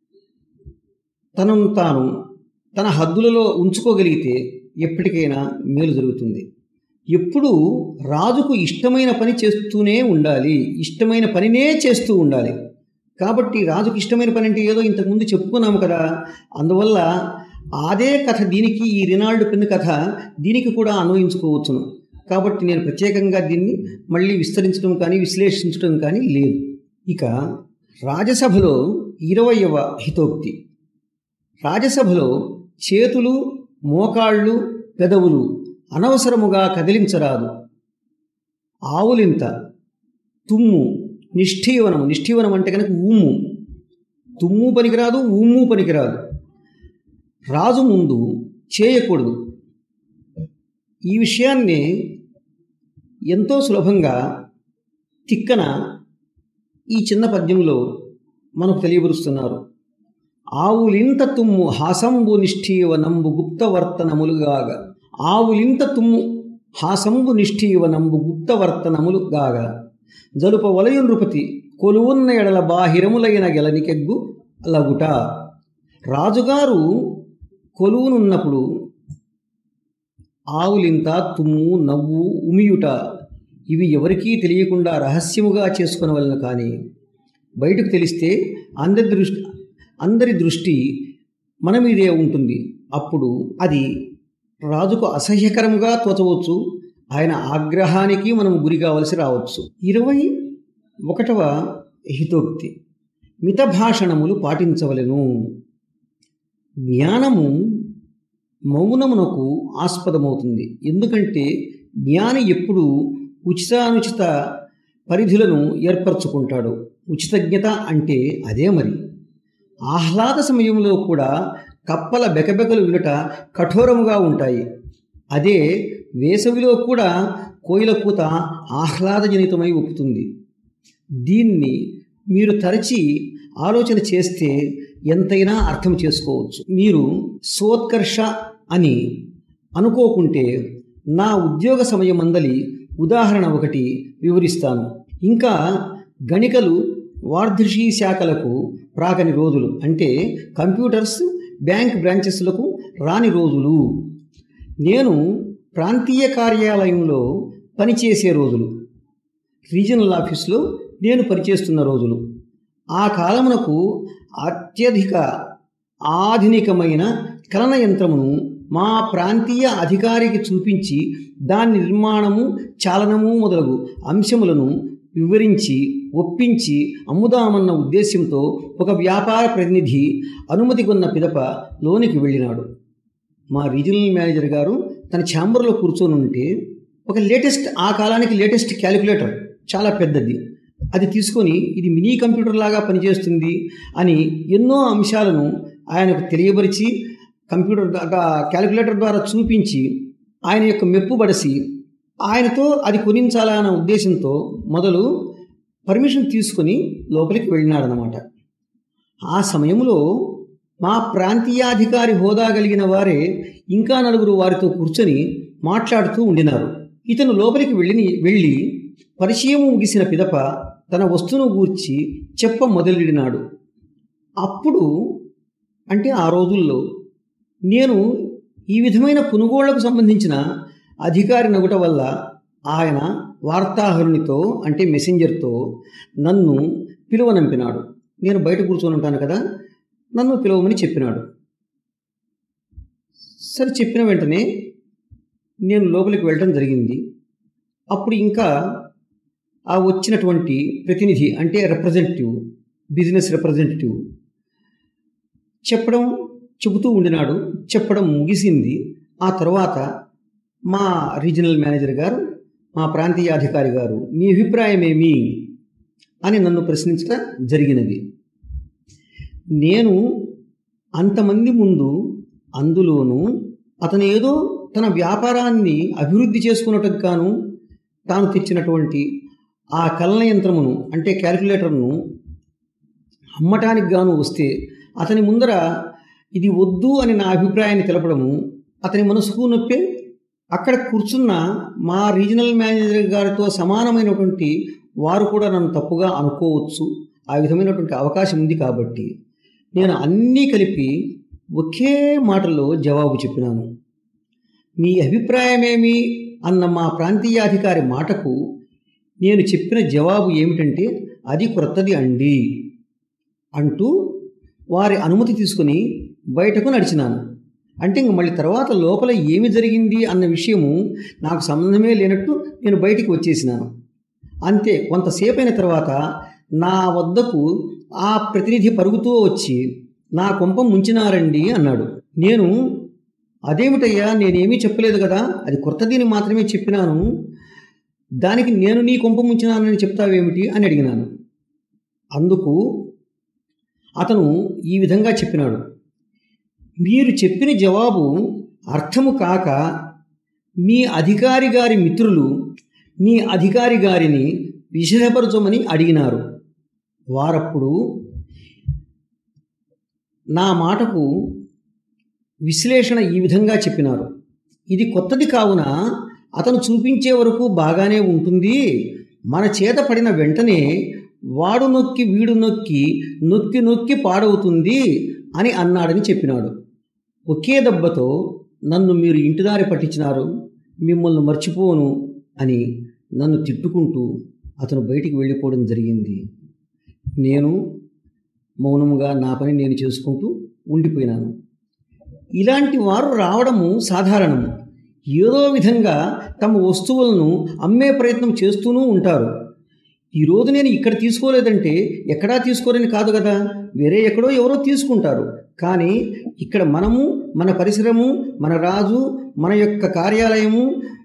తనను తాను తన హద్దులలో ఉంచుకోగలిగితే ఎప్పటికైనా మేలు జరుగుతుంది ఎప్పుడూ రాజుకు ఇష్టమైన పని చేస్తూనే ఉండాలి ఇష్టమైన పనినే చేస్తూ ఉండాలి కాబట్టి రాజుకు ఇష్టమైన పని అంటే ఏదో ఇంతకుముందు చెప్పుకున్నాము కదా అందువల్ల అదే కథ దీనికి ఈ రినాల్డ్ పెన్ కథ దీనికి కూడా అన్వయించుకోవచ్చును కాబట్టి నేను ప్రత్యేకంగా దీన్ని మళ్ళీ విస్తరించడం కానీ విశ్లేషించడం కానీ లేదు ఇక రాజసభలో ఇరవయవ హితోక్తి రాజసభలో చేతులు మోకాళ్ళు పెదవులు అనవసరముగా కదిలించరాదు ఆవులింత తుమ్ము నిష్ఠీవనం నిష్ఠీవనం అంటే కనుక ఉమ్ము తుమ్ము పనికిరాదు ఉమ్ము పనికిరాదు రాజు ముందు చేయకూడదు ఈ విషయాన్ని ఎంతో సులభంగా తిక్కన ఈ చిన్న పద్యంలో మనకు తెలియపరుస్తున్నారు ఆవులింత తుమ్ము హాసంబు నిష్ఠీవనంబు గుప్తవర్తనములుగాగా ఆవులింత తుమ్ము హాసంబు నిష్ఠీవనంబు గుప్తవర్తనములుగాగా జలుప వలయు నృపతి కొలువున్న ఎడల బాహిరములైన గెలనికెగ్గు లగుట రాజుగారు కొలువునున్నప్పుడు ఆవులింత తుమ్ము నవ్వు ఉమియుట ఇవి ఎవరికీ తెలియకుండా రహస్యముగా చేసుకునవలను కానీ బయటకు తెలిస్తే అందరి దృష్టి అందరి దృష్టి మన మీదే ఉంటుంది అప్పుడు అది రాజుకు అసహ్యకరముగా తోచవచ్చు ఆయన ఆగ్రహానికి మనం గురి కావలసి రావచ్చు ఇరవై ఒకటవ హితోక్తి మిత భాషణములు పాటించవలెను జ్ఞానము మౌనమునకు ఆస్పదమవుతుంది ఎందుకంటే జ్ఞాని ఎప్పుడు ఉచితానుచిత పరిధులను ఏర్పరచుకుంటాడు ఉచితజ్ఞత అంటే అదే మరి ఆహ్లాద సమయంలో కూడా కప్పల బెకబెకలు వినుట కఠోరముగా ఉంటాయి అదే వేసవిలో కూడా కోయిల కూత ఆహ్లాదజనితమై ఒప్పుతుంది దీన్ని మీరు తరచి ఆలోచన చేస్తే ఎంతైనా అర్థం చేసుకోవచ్చు మీరు సోత్కర్ష అని అనుకోకుంటే నా ఉద్యోగ సమయమందలి ఉదాహరణ ఒకటి వివరిస్తాను ఇంకా గణికలు వార్ధృషీ శాఖలకు ప్రాకని రోజులు అంటే కంప్యూటర్స్ బ్యాంక్ బ్రాంచెస్లకు రాని రోజులు నేను ప్రాంతీయ కార్యాలయంలో పనిచేసే రోజులు రీజనల్ ఆఫీస్లో నేను పనిచేస్తున్న రోజులు ఆ కాలమునకు అత్యధిక ఆధునికమైన కలన యంత్రమును మా ప్రాంతీయ అధికారికి చూపించి దాని నిర్మాణము చాలనము మొదలగు అంశములను వివరించి ఒప్పించి అమ్ముదామన్న ఉద్దేశ్యంతో ఒక వ్యాపార ప్రతినిధి అనుమతి కొన్న పిదప లోనికి వెళ్ళినాడు మా రీజనల్ మేనేజర్ గారు తన ఛాంబర్లో కూర్చొని ఉంటే ఒక లేటెస్ట్ ఆ కాలానికి లేటెస్ట్ క్యాలిక్యులేటర్ చాలా పెద్దది అది తీసుకొని ఇది మినీ కంప్యూటర్ లాగా పనిచేస్తుంది అని ఎన్నో అంశాలను ఆయనకు తెలియపరిచి కంప్యూటర్ క్యాలిక్యులేటర్ ద్వారా చూపించి ఆయన యొక్క మెప్పు పడసి ఆయనతో అది కొనించాలన్న ఉద్దేశంతో మొదలు పర్మిషన్ తీసుకొని లోపలికి వెళ్ళినాడనమాట ఆ సమయంలో మా ప్రాంతీయాధికారి హోదా కలిగిన వారే ఇంకా నలుగురు వారితో కూర్చొని మాట్లాడుతూ ఉండినారు ఇతను లోపలికి వెళ్ళి వెళ్ళి పరిచయం ముగిసిన పిదప తన వస్తువును గూర్చి చెప్ప మొదలెడినాడు అప్పుడు అంటే ఆ రోజుల్లో నేను ఈ విధమైన కొనుగోళ్లకు సంబంధించిన అధికారి నగుట వల్ల ఆయన వార్తాహరునితో అంటే మెసెంజర్తో నన్ను పిలువనంపినాడు నేను బయట కూర్చొని ఉంటాను కదా నన్ను పిలవమని చెప్పినాడు సరే చెప్పిన వెంటనే నేను లోపలికి వెళ్ళడం జరిగింది అప్పుడు ఇంకా ఆ వచ్చినటువంటి ప్రతినిధి అంటే రిప్రజెంటేటివ్ బిజినెస్ రిప్రజెంటేటివ్ చెప్పడం చెబుతూ ఉండినాడు చెప్పడం ముగిసింది ఆ తర్వాత మా రీజనల్ మేనేజర్ గారు మా ప్రాంతీయ అధికారి గారు మీ అభిప్రాయం ఏమి అని నన్ను ప్రశ్నించడం జరిగినది నేను అంతమంది ముందు అందులోనూ అతను ఏదో తన వ్యాపారాన్ని అభివృద్ధి చేసుకున్నట్టుకు గాను తాను తెచ్చినటువంటి ఆ కలన యంత్రమును అంటే క్యాలిక్యులేటర్ను అమ్మటానికి గాను వస్తే అతని ముందర ఇది వద్దు అని నా అభిప్రాయాన్ని తెలపడము అతని మనసుకు నొప్పే అక్కడ కూర్చున్న మా రీజనల్ మేనేజర్ గారితో సమానమైనటువంటి వారు కూడా నన్ను తప్పుగా అనుకోవచ్చు ఆ విధమైనటువంటి అవకాశం ఉంది కాబట్టి నేను అన్నీ కలిపి ఒకే మాటలో జవాబు చెప్పినాను మీ అభిప్రాయమేమి అన్న మా ప్రాంతీయాధికారి మాటకు నేను చెప్పిన జవాబు ఏమిటంటే అది క్రొత్తది అండి అంటూ వారి అనుమతి తీసుకుని బయటకు నడిచినాను అంటే ఇంక మళ్ళీ తర్వాత లోపల ఏమి జరిగింది అన్న విషయము నాకు సంబంధమే లేనట్టు నేను బయటికి వచ్చేసినాను అంతే కొంతసేపు అయిన తర్వాత నా వద్దకు ఆ ప్రతినిధి పరుగుతూ వచ్చి నా కొంప ముంచినారండి అన్నాడు నేను అదేమిటయ్యా నేనేమీ చెప్పలేదు కదా అది కొత్తదిని మాత్రమే చెప్పినాను దానికి నేను నీ కొంప ముంచినానని చెప్తావేమిటి అని అడిగినాను అందుకు అతను ఈ విధంగా చెప్పినాడు మీరు చెప్పిన జవాబు అర్థము కాక మీ అధికారి గారి మిత్రులు మీ అధికారి గారిని విశదపరచమని అడిగినారు వారప్పుడు నా మాటకు విశ్లేషణ ఈ విధంగా చెప్పినారు ఇది కొత్తది కావున అతను చూపించే వరకు బాగానే ఉంటుంది మన చేత పడిన వెంటనే వాడు నొక్కి వీడు నొక్కి నొక్కి నొక్కి పాడవుతుంది అని అన్నాడని చెప్పినాడు ఒకే దెబ్బతో నన్ను మీరు ఇంటిదారి పట్టించినారు మిమ్మల్ని మర్చిపోను అని నన్ను తిట్టుకుంటూ అతను బయటికి వెళ్ళిపోవడం జరిగింది నేను మౌనముగా నా పని నేను చేసుకుంటూ ఉండిపోయినాను ఇలాంటి వారు రావడము సాధారణము ఏదో విధంగా తమ వస్తువులను అమ్మే ప్రయత్నం చేస్తూనూ ఉంటారు ఈరోజు నేను ఇక్కడ తీసుకోలేదంటే ఎక్కడా తీసుకోలేని కాదు కదా వేరే ఎక్కడో ఎవరో తీసుకుంటారు కానీ ఇక్కడ మనము మన పరిసరము మన రాజు మన యొక్క కార్యాలయము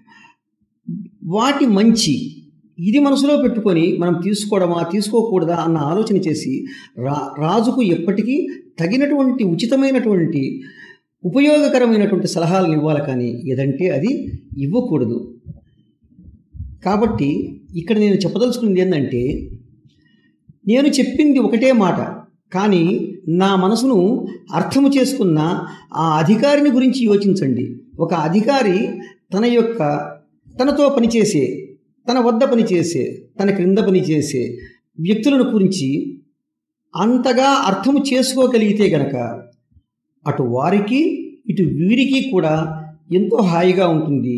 వాటి మంచి ఇది మనసులో పెట్టుకొని మనం తీసుకోవడమా తీసుకోకూడదా అన్న ఆలోచన చేసి రా రాజుకు ఎప్పటికీ తగినటువంటి ఉచితమైనటువంటి ఉపయోగకరమైనటువంటి సలహాలను ఇవ్వాలి కానీ ఏదంటే అది ఇవ్వకూడదు కాబట్టి ఇక్కడ నేను చెప్పదలుచుకున్నది ఏంటంటే నేను చెప్పింది ఒకటే మాట కానీ నా మనసును అర్థము చేసుకున్న ఆ అధికారిని గురించి యోచించండి ఒక అధికారి తన యొక్క తనతో పనిచేసే తన వద్ద పనిచేసే తన క్రింద పనిచేసే వ్యక్తులను గురించి అంతగా అర్థము చేసుకోగలిగితే గనక అటు వారికి ఇటు వీరికి కూడా ఎంతో హాయిగా ఉంటుంది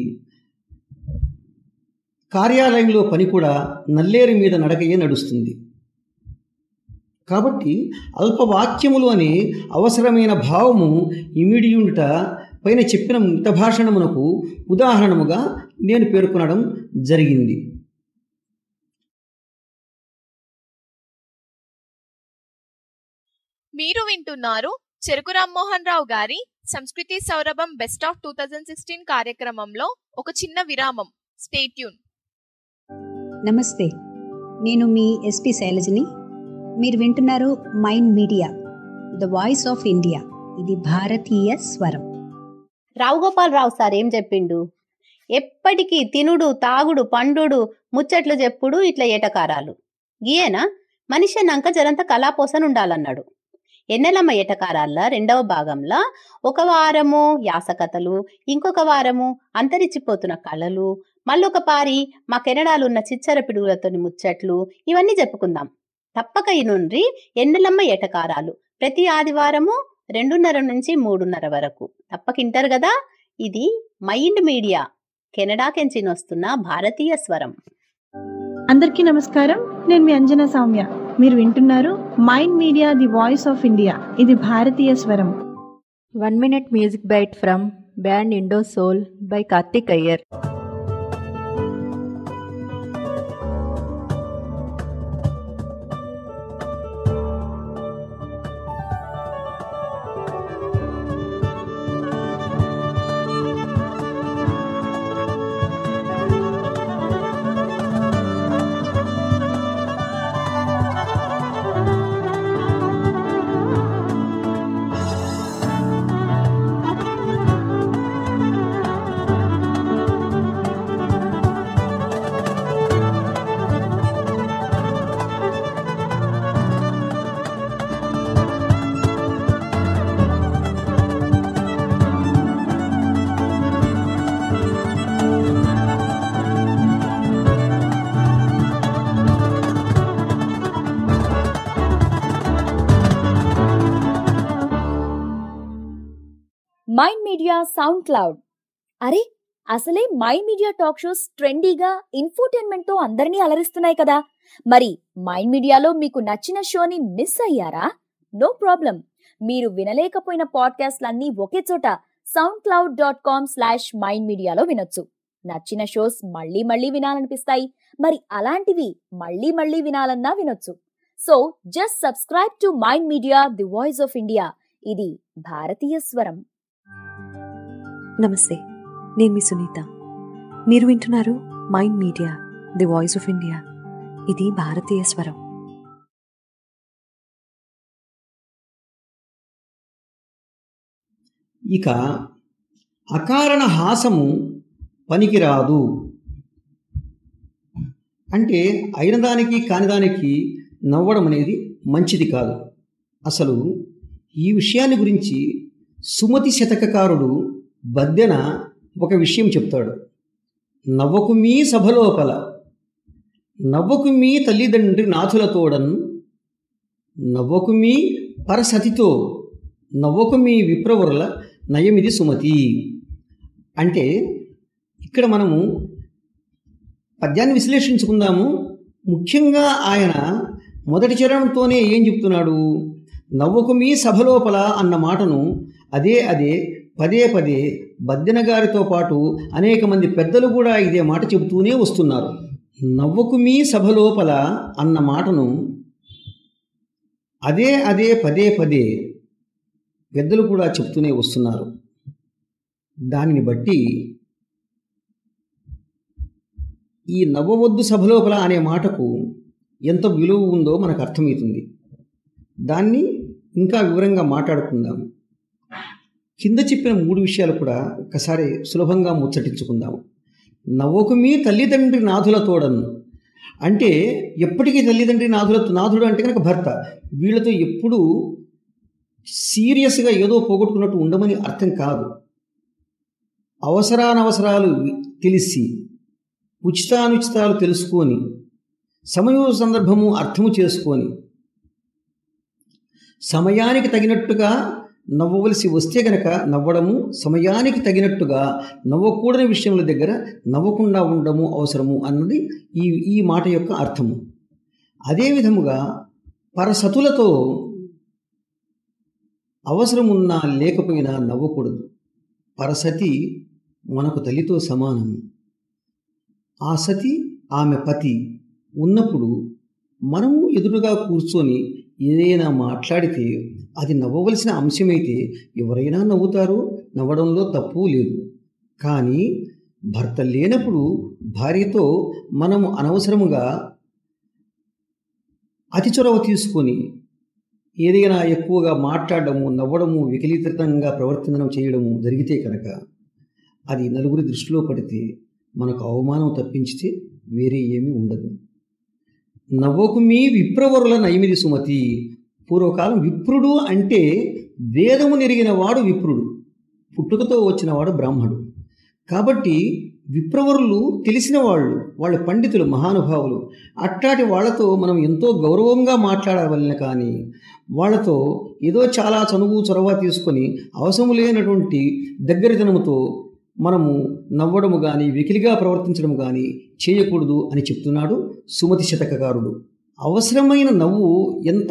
కార్యాలయంలో పని కూడా నల్లేరు మీద నడకయే నడుస్తుంది కాబట్టి అల్పవాక్యములు అనే అవసరమైన భావము ఇమిడియుండుట పైన చెప్పిన మితభాషణమునకు ఉదాహరణముగా నేను పేర్కొనడం జరిగింది మీరు వింటున్నారు చెరుకు రామ్మోహన్ రావు గారి సంస్కృతి సౌరభం best of two thousand sixteen కార్యక్రమంలో ఒక చిన్న విరామం స్టేట్యూన్ నమస్తే నేను మీ ఎస్పి శైలజని మీరు వింటున్నారు Mind Media the voice of India ఇది భారతీయ స్వరం రావు గోపాల్ రావు సార్ ఏం చెప్పిండు ఎప్పటికీ తినుడు తాగుడు పండుడు ముచ్చట్లు చెప్పుడు ఇట్లా ఏటకారాలు గీయేనా మనిషి అన్నాక జరంత కళాపోసన ఉండాలన్నాడు ఎన్నెలమ్మ ఏటకారాల రెండవ భాగంలో ఒక వారము యాసకథలు ఇంకొక వారము అంతరించిపోతున్న కళలు మళ్ళొక పారి మా కెనడాలో ఉన్న చిచ్చర పిడుగులతోని ముచ్చట్లు ఇవన్నీ చెప్పుకుందాం తప్పక ఈ నుండి ఎన్నెలమ్మ ఏటకారాలు ప్రతి ఆదివారము రెండున్నర నుంచి మూడున్నర వరకు తప్పకింటారు కదా ఇది మైండ్ మీడియా కెనడా కెంచిన వస్తున్న భారతీయ స్వరం అందరికీ నమస్కారం నేను మీ అంజనా సౌమ్య మీరు వింటున్నారు Mind Media the voice of India ఇది భారతీయ స్వరం one minute music bite from band Indo Soul by Karthik Iyer Mind Media SoundCloud అరే అసలే మైండ్ మీడియా టాక్ షోస్ ట్రెండీగా ఇన్ఫోటైన్మెంట్ తో అందరినీ అలరిస్తున్నాయి కదా మరి మైండ్ మీడియాలో మీకు నచ్చిన షోని మిస్ అయ్యారా నో ప్రాబ్లం మీరు వినలేకపోయిన పాడ్కాస్ట్లన్నీ ఒకే చోట SoundCloud dot com slash Mind మీడియాలో వినొచ్చు నచ్చిన షోస్ మళ్ళీ మళ్ళీ వినాలనిపిస్తాయి మరి అలాంటివి మళ్ళీ మళ్ళీ వినాలన్నా వినొచ్చు so just subscribe to Mind Media the voice of India ఇది భారతీయ స్వరం నమస్తే నేను మీ సునీత మీరు వింటున్నారు Mind Media the voice of India ఇది భారతీయ స్వరం ఇక అకారణ హాసము పనికిరాదు అంటే అయిన దానికి కాని దానికి నవ్వడం అనేది మంచిది కాదు అసలు ఈ విషయాన్ని గురించి సుమతి శతకకారుడు బద్దెన ఒక విషయం చెప్తాడు నవ్వకు మీ సభలోపల నవ్వకు మీ తల్లిదండ్రి నాథులతోడన్ నవ్వకు మీ పరసతితో నవ్వకు మీ విప్రవరుల నయమిది సుమతి అంటే ఇక్కడ మనము పద్యాన్ని విశ్లేషించుకుందాము ముఖ్యంగా ఆయన మొదటి చరణంతోనే ఏం చెప్తున్నాడు నవ్వకు మీ సభలోపల అన్న మాటను అదే అదే పదే పదే బద్దెన గారితో పాటు అనేక మంది పెద్దలు కూడా ఇదే మాట చెబుతూనే వస్తున్నారు నవ్వకు మీ సభలోపల అన్న మాటను అదే అదే పదే పదే పెద్దలు కూడా చెప్తూనే వస్తున్నారు దానిని బట్టి ఈ నవ్వవద్దు సభలోపల అనే మాటకు ఎంత విలువ ఉందో మనకు అర్థమవుతుంది దాన్ని ఇంకా వివరంగా మాట్లాడుకుందాం కింద చెప్పిన మూడు విషయాలు కూడా ఒక్కసారి సులభంగా ముచ్చటించుకుందాము నవ్వకు మీ తల్లిదండ్రి నాథులతోడను అంటే ఎప్పటికీ తల్లిదండ్రి నాథుల నాథుడు అంటే కనుక భర్త వీళ్ళతో ఎప్పుడూ సీరియస్గా ఏదో పోగొట్టుకున్నట్టు ఉండమని అర్థం కాదు అవసరానవసరాలు తెలిసి ఉచితానుచితాలు తెలుసుకొని సమయ సందర్భము అర్థము చేసుకొని సమయానికి తగినట్టుగా నవ్వవలసి వస్తే గనక నవ్వడము సమయానికి తగినట్టుగా నవ్వకూడని విషయముల దగ్గర నవ్వకుండా ఉండము అవసరము అన్నది ఈ ఈ మాట యొక్క అర్థము అదే విధముగా పరసతులతో అవసరమున్నా లేకపోయినా నవ్వకూడదు పరసతి మనకు తల్లితో సమానము ఆ సతి ఆమె పతి ఉన్నప్పుడు మనము ఎదురుగా కూర్చొని ఏదైనా మాట్లాడితే అది నవ్వవలసిన అంశమైతే ఎవరైనా నవ్వుతారు నవ్వడంలో తప్పు లేదు కానీ భర్త లేనప్పుడు భార్యతో మనము అనవసరముగా అతి చొరవ తీసుకొని ఏదైనా ఎక్కువగా మాట్లాడడము నవ్వడము వికలితంగా ప్రవర్తనం చేయడము జరిగితే కనుక అది నలుగురి దృష్టిలో పడితే మనకు అవమానం తప్పించితే వేరే ఏమీ ఉండదు నవ్వకు మీ విప్రవరుల నైమిది సుమతి పూర్వకాలం విప్రుడు అంటే వేదము నెరిగిన వాడు విప్రుడు పుట్టుకతో వచ్చినవాడు బ్రాహ్మడు కాబట్టి విప్రవరులు తెలిసిన వాళ్ళు వాళ్ళ పండితులు మహానుభావులు అట్టాటి వాళ్ళతో మనం ఎంతో గౌరవంగా మాట్లాడవలన కానీ వాళ్ళతో ఏదో చాలా చనువు చొరవ తీసుకొని అవసరం లేనటువంటి దగ్గరితనముతో మనము నవ్వడము కానీ వెకిలిగా ప్రవర్తించడం కానీ చేయకూడదు అని చెప్తున్నాడు సుమతి శతకకారుడు అవసరమైన నవ్వు ఎంత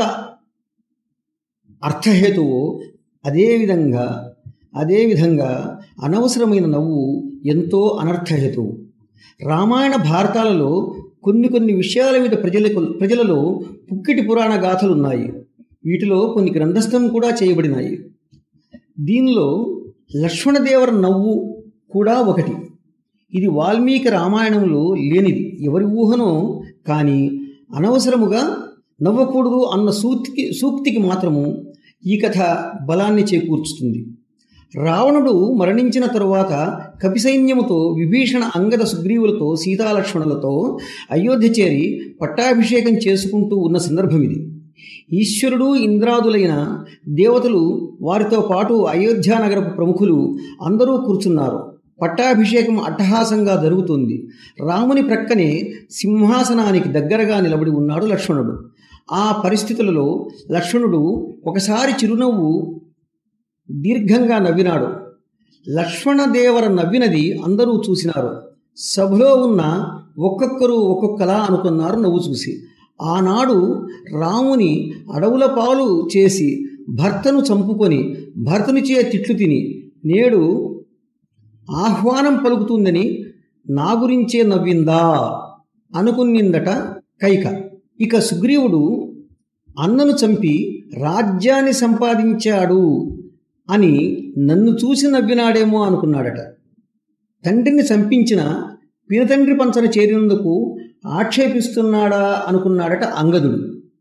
అర్థహేతువో అదేవిధంగా అదేవిధంగా అనవసరమైన నవ్వు ఎంతో అనర్థహేతువు రామాయణ భారతాలలో కొన్ని కొన్ని విషయాల మీద ప్రజలకు ప్రజలలో పుక్కిటి పురాణ గాథలు ఉన్నాయి వీటిలో కొన్ని గ్రంథస్థం కూడా చేయబడినాయి దీనిలో లక్ష్మణదేవర నవ్వు కూడా ఒకటి ఇది వాల్మీకి రామాయణంలో లేనిది ఎవరి ఊహనో కానీ అనవసరముగా నవ్వకూడదు అన్న సూక్తికి సూక్తికి మాత్రము ఈ కథ బలాన్ని చేకూర్చుతుంది రావణుడు మరణించిన తరువాత కపిసైన్యముతో విభీషణ అంగద సుగ్రీవులతో సీతాలక్ష్మణులతో అయోధ్య చేరి పట్టాభిషేకం చేసుకుంటూ ఉన్న సందర్భం ఇది ఈశ్వరుడు ఇంద్రాదులైన దేవతలు వారితో పాటు అయోధ్యానగరపు ప్రముఖులు అందరూ కూర్చున్నారు పట్టాభిషేకం అట్టహాసంగా జరుగుతుంది రాముని ప్రక్కనే సింహాసనానికి దగ్గరగా నిలబడి ఉన్నాడు లక్ష్మణుడు ఆ పరిస్థితులలో లక్ష్మణుడు ఒకసారి చిరునవ్వు దీర్ఘంగా నవ్వినాడు లక్ష్మణదేవర నవ్వినది అందరూ చూసినారు సభలో ఉన్న ఒక్కొక్కరు ఒక్కొక్కలా అనుకున్నారు నవ్వు చూసి ఆనాడు రాముని అడవుల పాలు చేసి భర్తను చంపుకొని భర్తనిచే తిట్లు తిని నేడు ఆహ్వానం పలుకుతుందని నా గురించే నవ్విందా అనుకునిందట కైక ఇక సుగ్రీవుడు అన్నను చంపి రాజ్యాన్ని సంపాదించాడు అని నన్ను చూసి నవ్వినాడేమో అనుకున్నాడట తండ్రిని చంపించిన పినతండ్రి పంచన చేరినందుకు ఆక్షేపిస్తున్నాడా అనుకున్నాడట అంగదుడు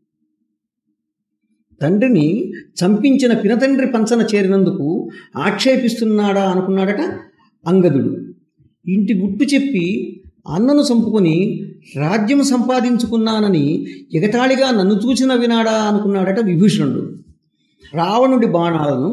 తండ్రిని చంపించిన పినతండ్రి పంచన చేరినందుకు ఆక్షేపిస్తున్నాడా అనుకున్నాడట అంగదుడు ఇంటి గుట్టు చెప్పి అన్నను చంపుకొని రాజ్యం సంపాదించుకున్నానని ఎగతాళిగా నన్ను చూసిన వినాడా అనుకున్నాడట విభీషణుడు రావణుడి బాణాలను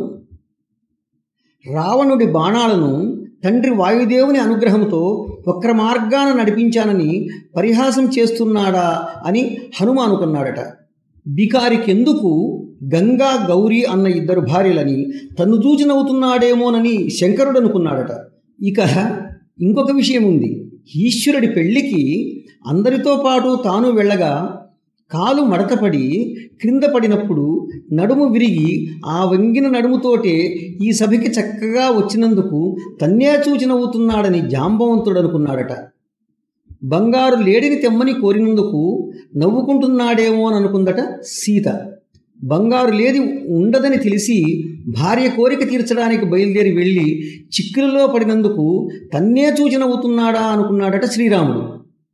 రావణుడి బాణాలను తండ్రి వాయుదేవుని అనుగ్రహంతో వక్ర మార్గాన నడిపించానని పరిహాసం చేస్తున్నాడా అని హనుమ అనుకున్నాడట బికారికెందుకు గంగా గౌరీ అన్న ఇద్దరు భార్యలని తన్ను చూచి నవ్వుతున్నాడేమోనని శంకరుడు అనుకున్నాడట ఇక ఇంకొక విషయం ఉంది ఈశ్వరుడి పెళ్లికి అందరితో పాటు తాను వెళ్ళగా కాలు మడతపడి క్రింద పడినప్పుడు నడుము విరిగి ఆ వంగిన నడుముతోటే ఈ సభకి చక్కగా వచ్చినందుకు తన్నే చూచి నవ్వుతున్నాడని జాంబవంతుడు అనుకున్నాడట బంగారు లేడిని తెమ్మని కోరినందుకు నవ్వుకుంటున్నాడేమో అని అనుకుందట సీత బంగారు లేది ఉండదని తెలిసి భార్య కోరిక తీర్చడానికి బయలుదేరి వెళ్ళి చిక్కులలో పడినందుకు తన్నే చూచి నవ్వుతున్నాడా అనుకున్నాడట శ్రీరాముడు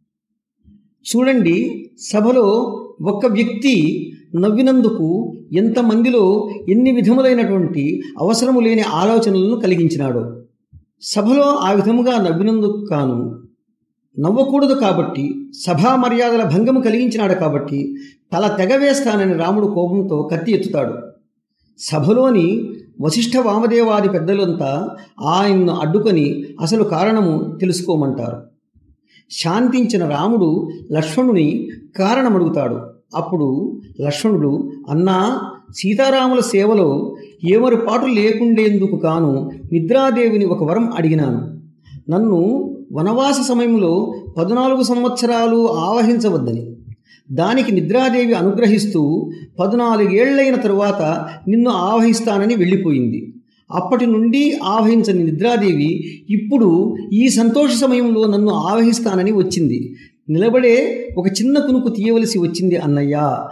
చూడండి సభలో ఒక్క వ్యక్తి నవ్వినందుకు ఎంతమందిలో ఎన్ని విధములైనటువంటి అవసరము లేని ఆలోచనలను కలిగించినాడో సభలో ఆ విధముగా నవ్వినందుకు కాను నవ్వకూడదు కాబట్టి సభా మర్యాదల భంగము కలిగించినాడు కాబట్టి తల తెగవేస్తానని రాముడు కోపంతో కత్తి ఎత్తుతాడు సభలోని వశిష్ఠ వామదేవాది పెద్దలంతా ఆయన్ను అడ్డుకొని అసలు కారణము తెలుసుకోమంటారు శాంతించిన రాముడు లక్ష్మణుని కారణం అడుగుతాడు అప్పుడు లక్ష్మణుడు అన్నా సీతారాముల సేవలో ఏమరుపాటు లేకుండేందుకు కాను నిద్రాదేవిని ఒక వరం అడిగినాను నన్ను వనవాస సమయంలో పద్నాలుగు సంవత్సరాలు ఆవహించవద్దని దానికి నిద్రాదేవి అనుగ్రహిస్తూ పద్నాలుగేళ్లైన తరువాత నిన్ను ఆవహిస్తానని వెళ్ళిపోయింది అప్పటి నుండి ఆవహించని నిద్రాదేవి ఇప్పుడు ఈ సంతోష సమయంలో నన్ను ఆవహిస్తానని వచ్చింది నిలబడే ఒక చిన్న కునుకు తీయవలసి వచ్చింది అన్నయ్య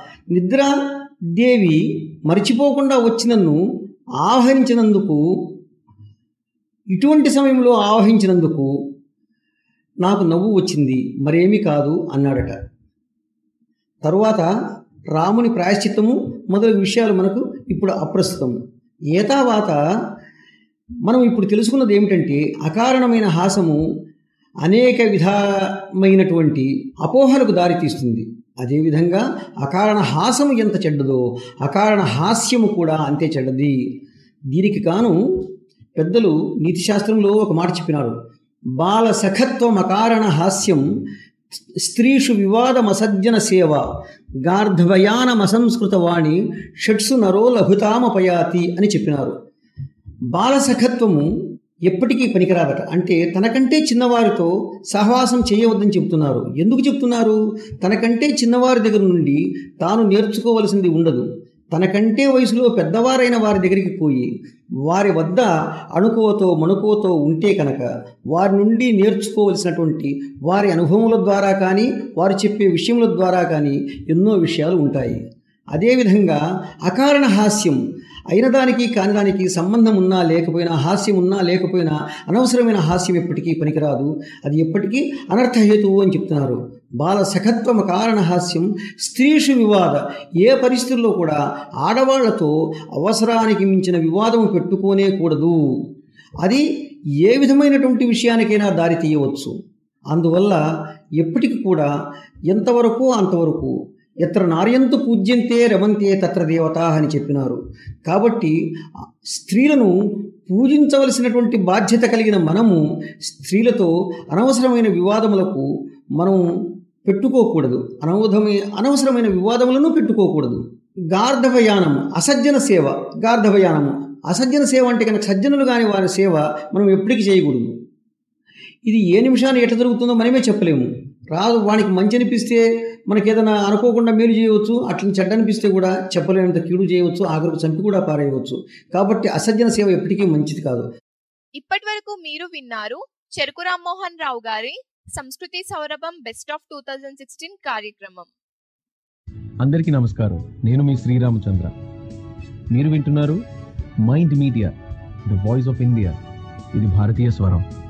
నిద్రాదేవి మర్చిపోకుండా వచ్చి నన్ను ఆవహించినందుకు ఇటువంటి సమయంలో ఆవహించినందుకు నాకు నవ్వు వచ్చింది మరేమీ కాదు అన్నాడట తరువాత రాముని ప్రాయశ్చిత్తము మొదలగు విషయాలు మనకు ఇప్పుడు అప్రస్తుతం ఏతావాత మనం ఇప్పుడు తెలుసుకున్నది ఏమిటంటే అకారణమైన హాసము అనేక విధమైనటువంటి అపోహలకు దారితీస్తుంది అదేవిధంగా అకారణ హాసము ఎంత చెడ్డదో అకారణ హాస్యము కూడా అంతే చెడ్డది దీనికి కాను పెద్దలు నీతిశాస్త్రంలో ఒక మాట చెప్పినారు బాల సఖత్వం అకారణ హాస్యం స్త్రీషు వివాదమసజ్జన సేవ గార్ధవయానమసంస్కృత వాణి షట్సు నరో లఘుతామపయాతి అని చెప్పినారు బాలసఖత్వము ఎప్పటికీ పనికిరాదట అంటే తనకంటే చిన్నవారితో సహవాసం చేయవద్దని చెప్తున్నారు ఎందుకు చెప్తున్నారు తనకంటే చిన్నవారి దగ్గర నుండి తాను నేర్చుకోవలసింది ఉండదు తనకంటే వయసులో పెద్దవారైన వారి దగ్గరికి పోయి వారి వద్ద అణుకువతో మణుకువతో ఉంటే కనుక వారి నుండి నేర్చుకోవలసినటువంటి వారి అనుభవముల ద్వారా కానీ వారు చెప్పే విషయముల ద్వారా కానీ ఎన్నో విషయాలు ఉంటాయి అదేవిధంగా అకారణ హాస్యం అయిన దానికి కాని దానికి సంబంధం ఉన్నా లేకపోయినా హాస్యం ఉన్నా లేకపోయినా అనవసరమైన హాస్యం ఎప్పటికీ పనికిరాదు అది ఎప్పటికీ అనర్థహేతువు అని చెప్తున్నారు బాల సఖత్వం కారణ హాస్యం స్త్రీషు వివాద ఏ పరిస్థితుల్లో కూడా ఆడవాళ్లతో అవసరానికి మించిన వివాదం పెట్టుకోనే కూడదు అది ఏ విధమైనటువంటి విషయానికైనా దారి తీయవచ్చు అందువల్ల ఎప్పటికి కూడా ఎంతవరకు అంతవరకు ఎత్ర నార్యంతు పూజ్యంతే రమంతే తత్ర దేవత అని చెప్పినారు కాబట్టి స్త్రీలను పూజించవలసినటువంటి బాధ్యత కలిగిన మనము స్త్రీలతో అనవసరమైన వివాదములకు మనం పెట్టుకోకూడదు అనవధమైన అనవసరమైన వివాదములను పెట్టుకోకూడదు గార్ధవయానము అసజ్జన సేవ గార్ధవయానము అసజ్జన సేవ అంటే కనుక సజ్జనులు కాని వారి సేవ మనం ఎప్పటికీ చేయకూడదు ఇది ఏ నిమిషాన్ని ఎట్లా జరుగుతుందో మనమే చెప్పలేము రాదు వానికి మంచి అనిపిస్తే మనకి ఏదైనా అనుకోకుండా మేలు చేయవచ్చు అట్లా చెడ్డ అనిపిస్తే కూడా చెప్పలేనంత కీడు చేయవచ్చు ఆఖరికి చంపి కూడా పారేయవచ్చు కాబట్టి అసజ్జన సేవ ఎప్పటికీ మంచిది కాదు ఇప్పటి వరకు మీరు విన్నారు చెరుకు రామ్మోహన్ రావు గారి సంస్కృతి సౌరభం best of two thousand sixteen కార్యక్రమం అందరికీ నమస్కారం నేను మీ శ్రీరామచంద్ర మీరు వింటున్నారు Mind Media the voice of India ఇది భారతీయ స్వరం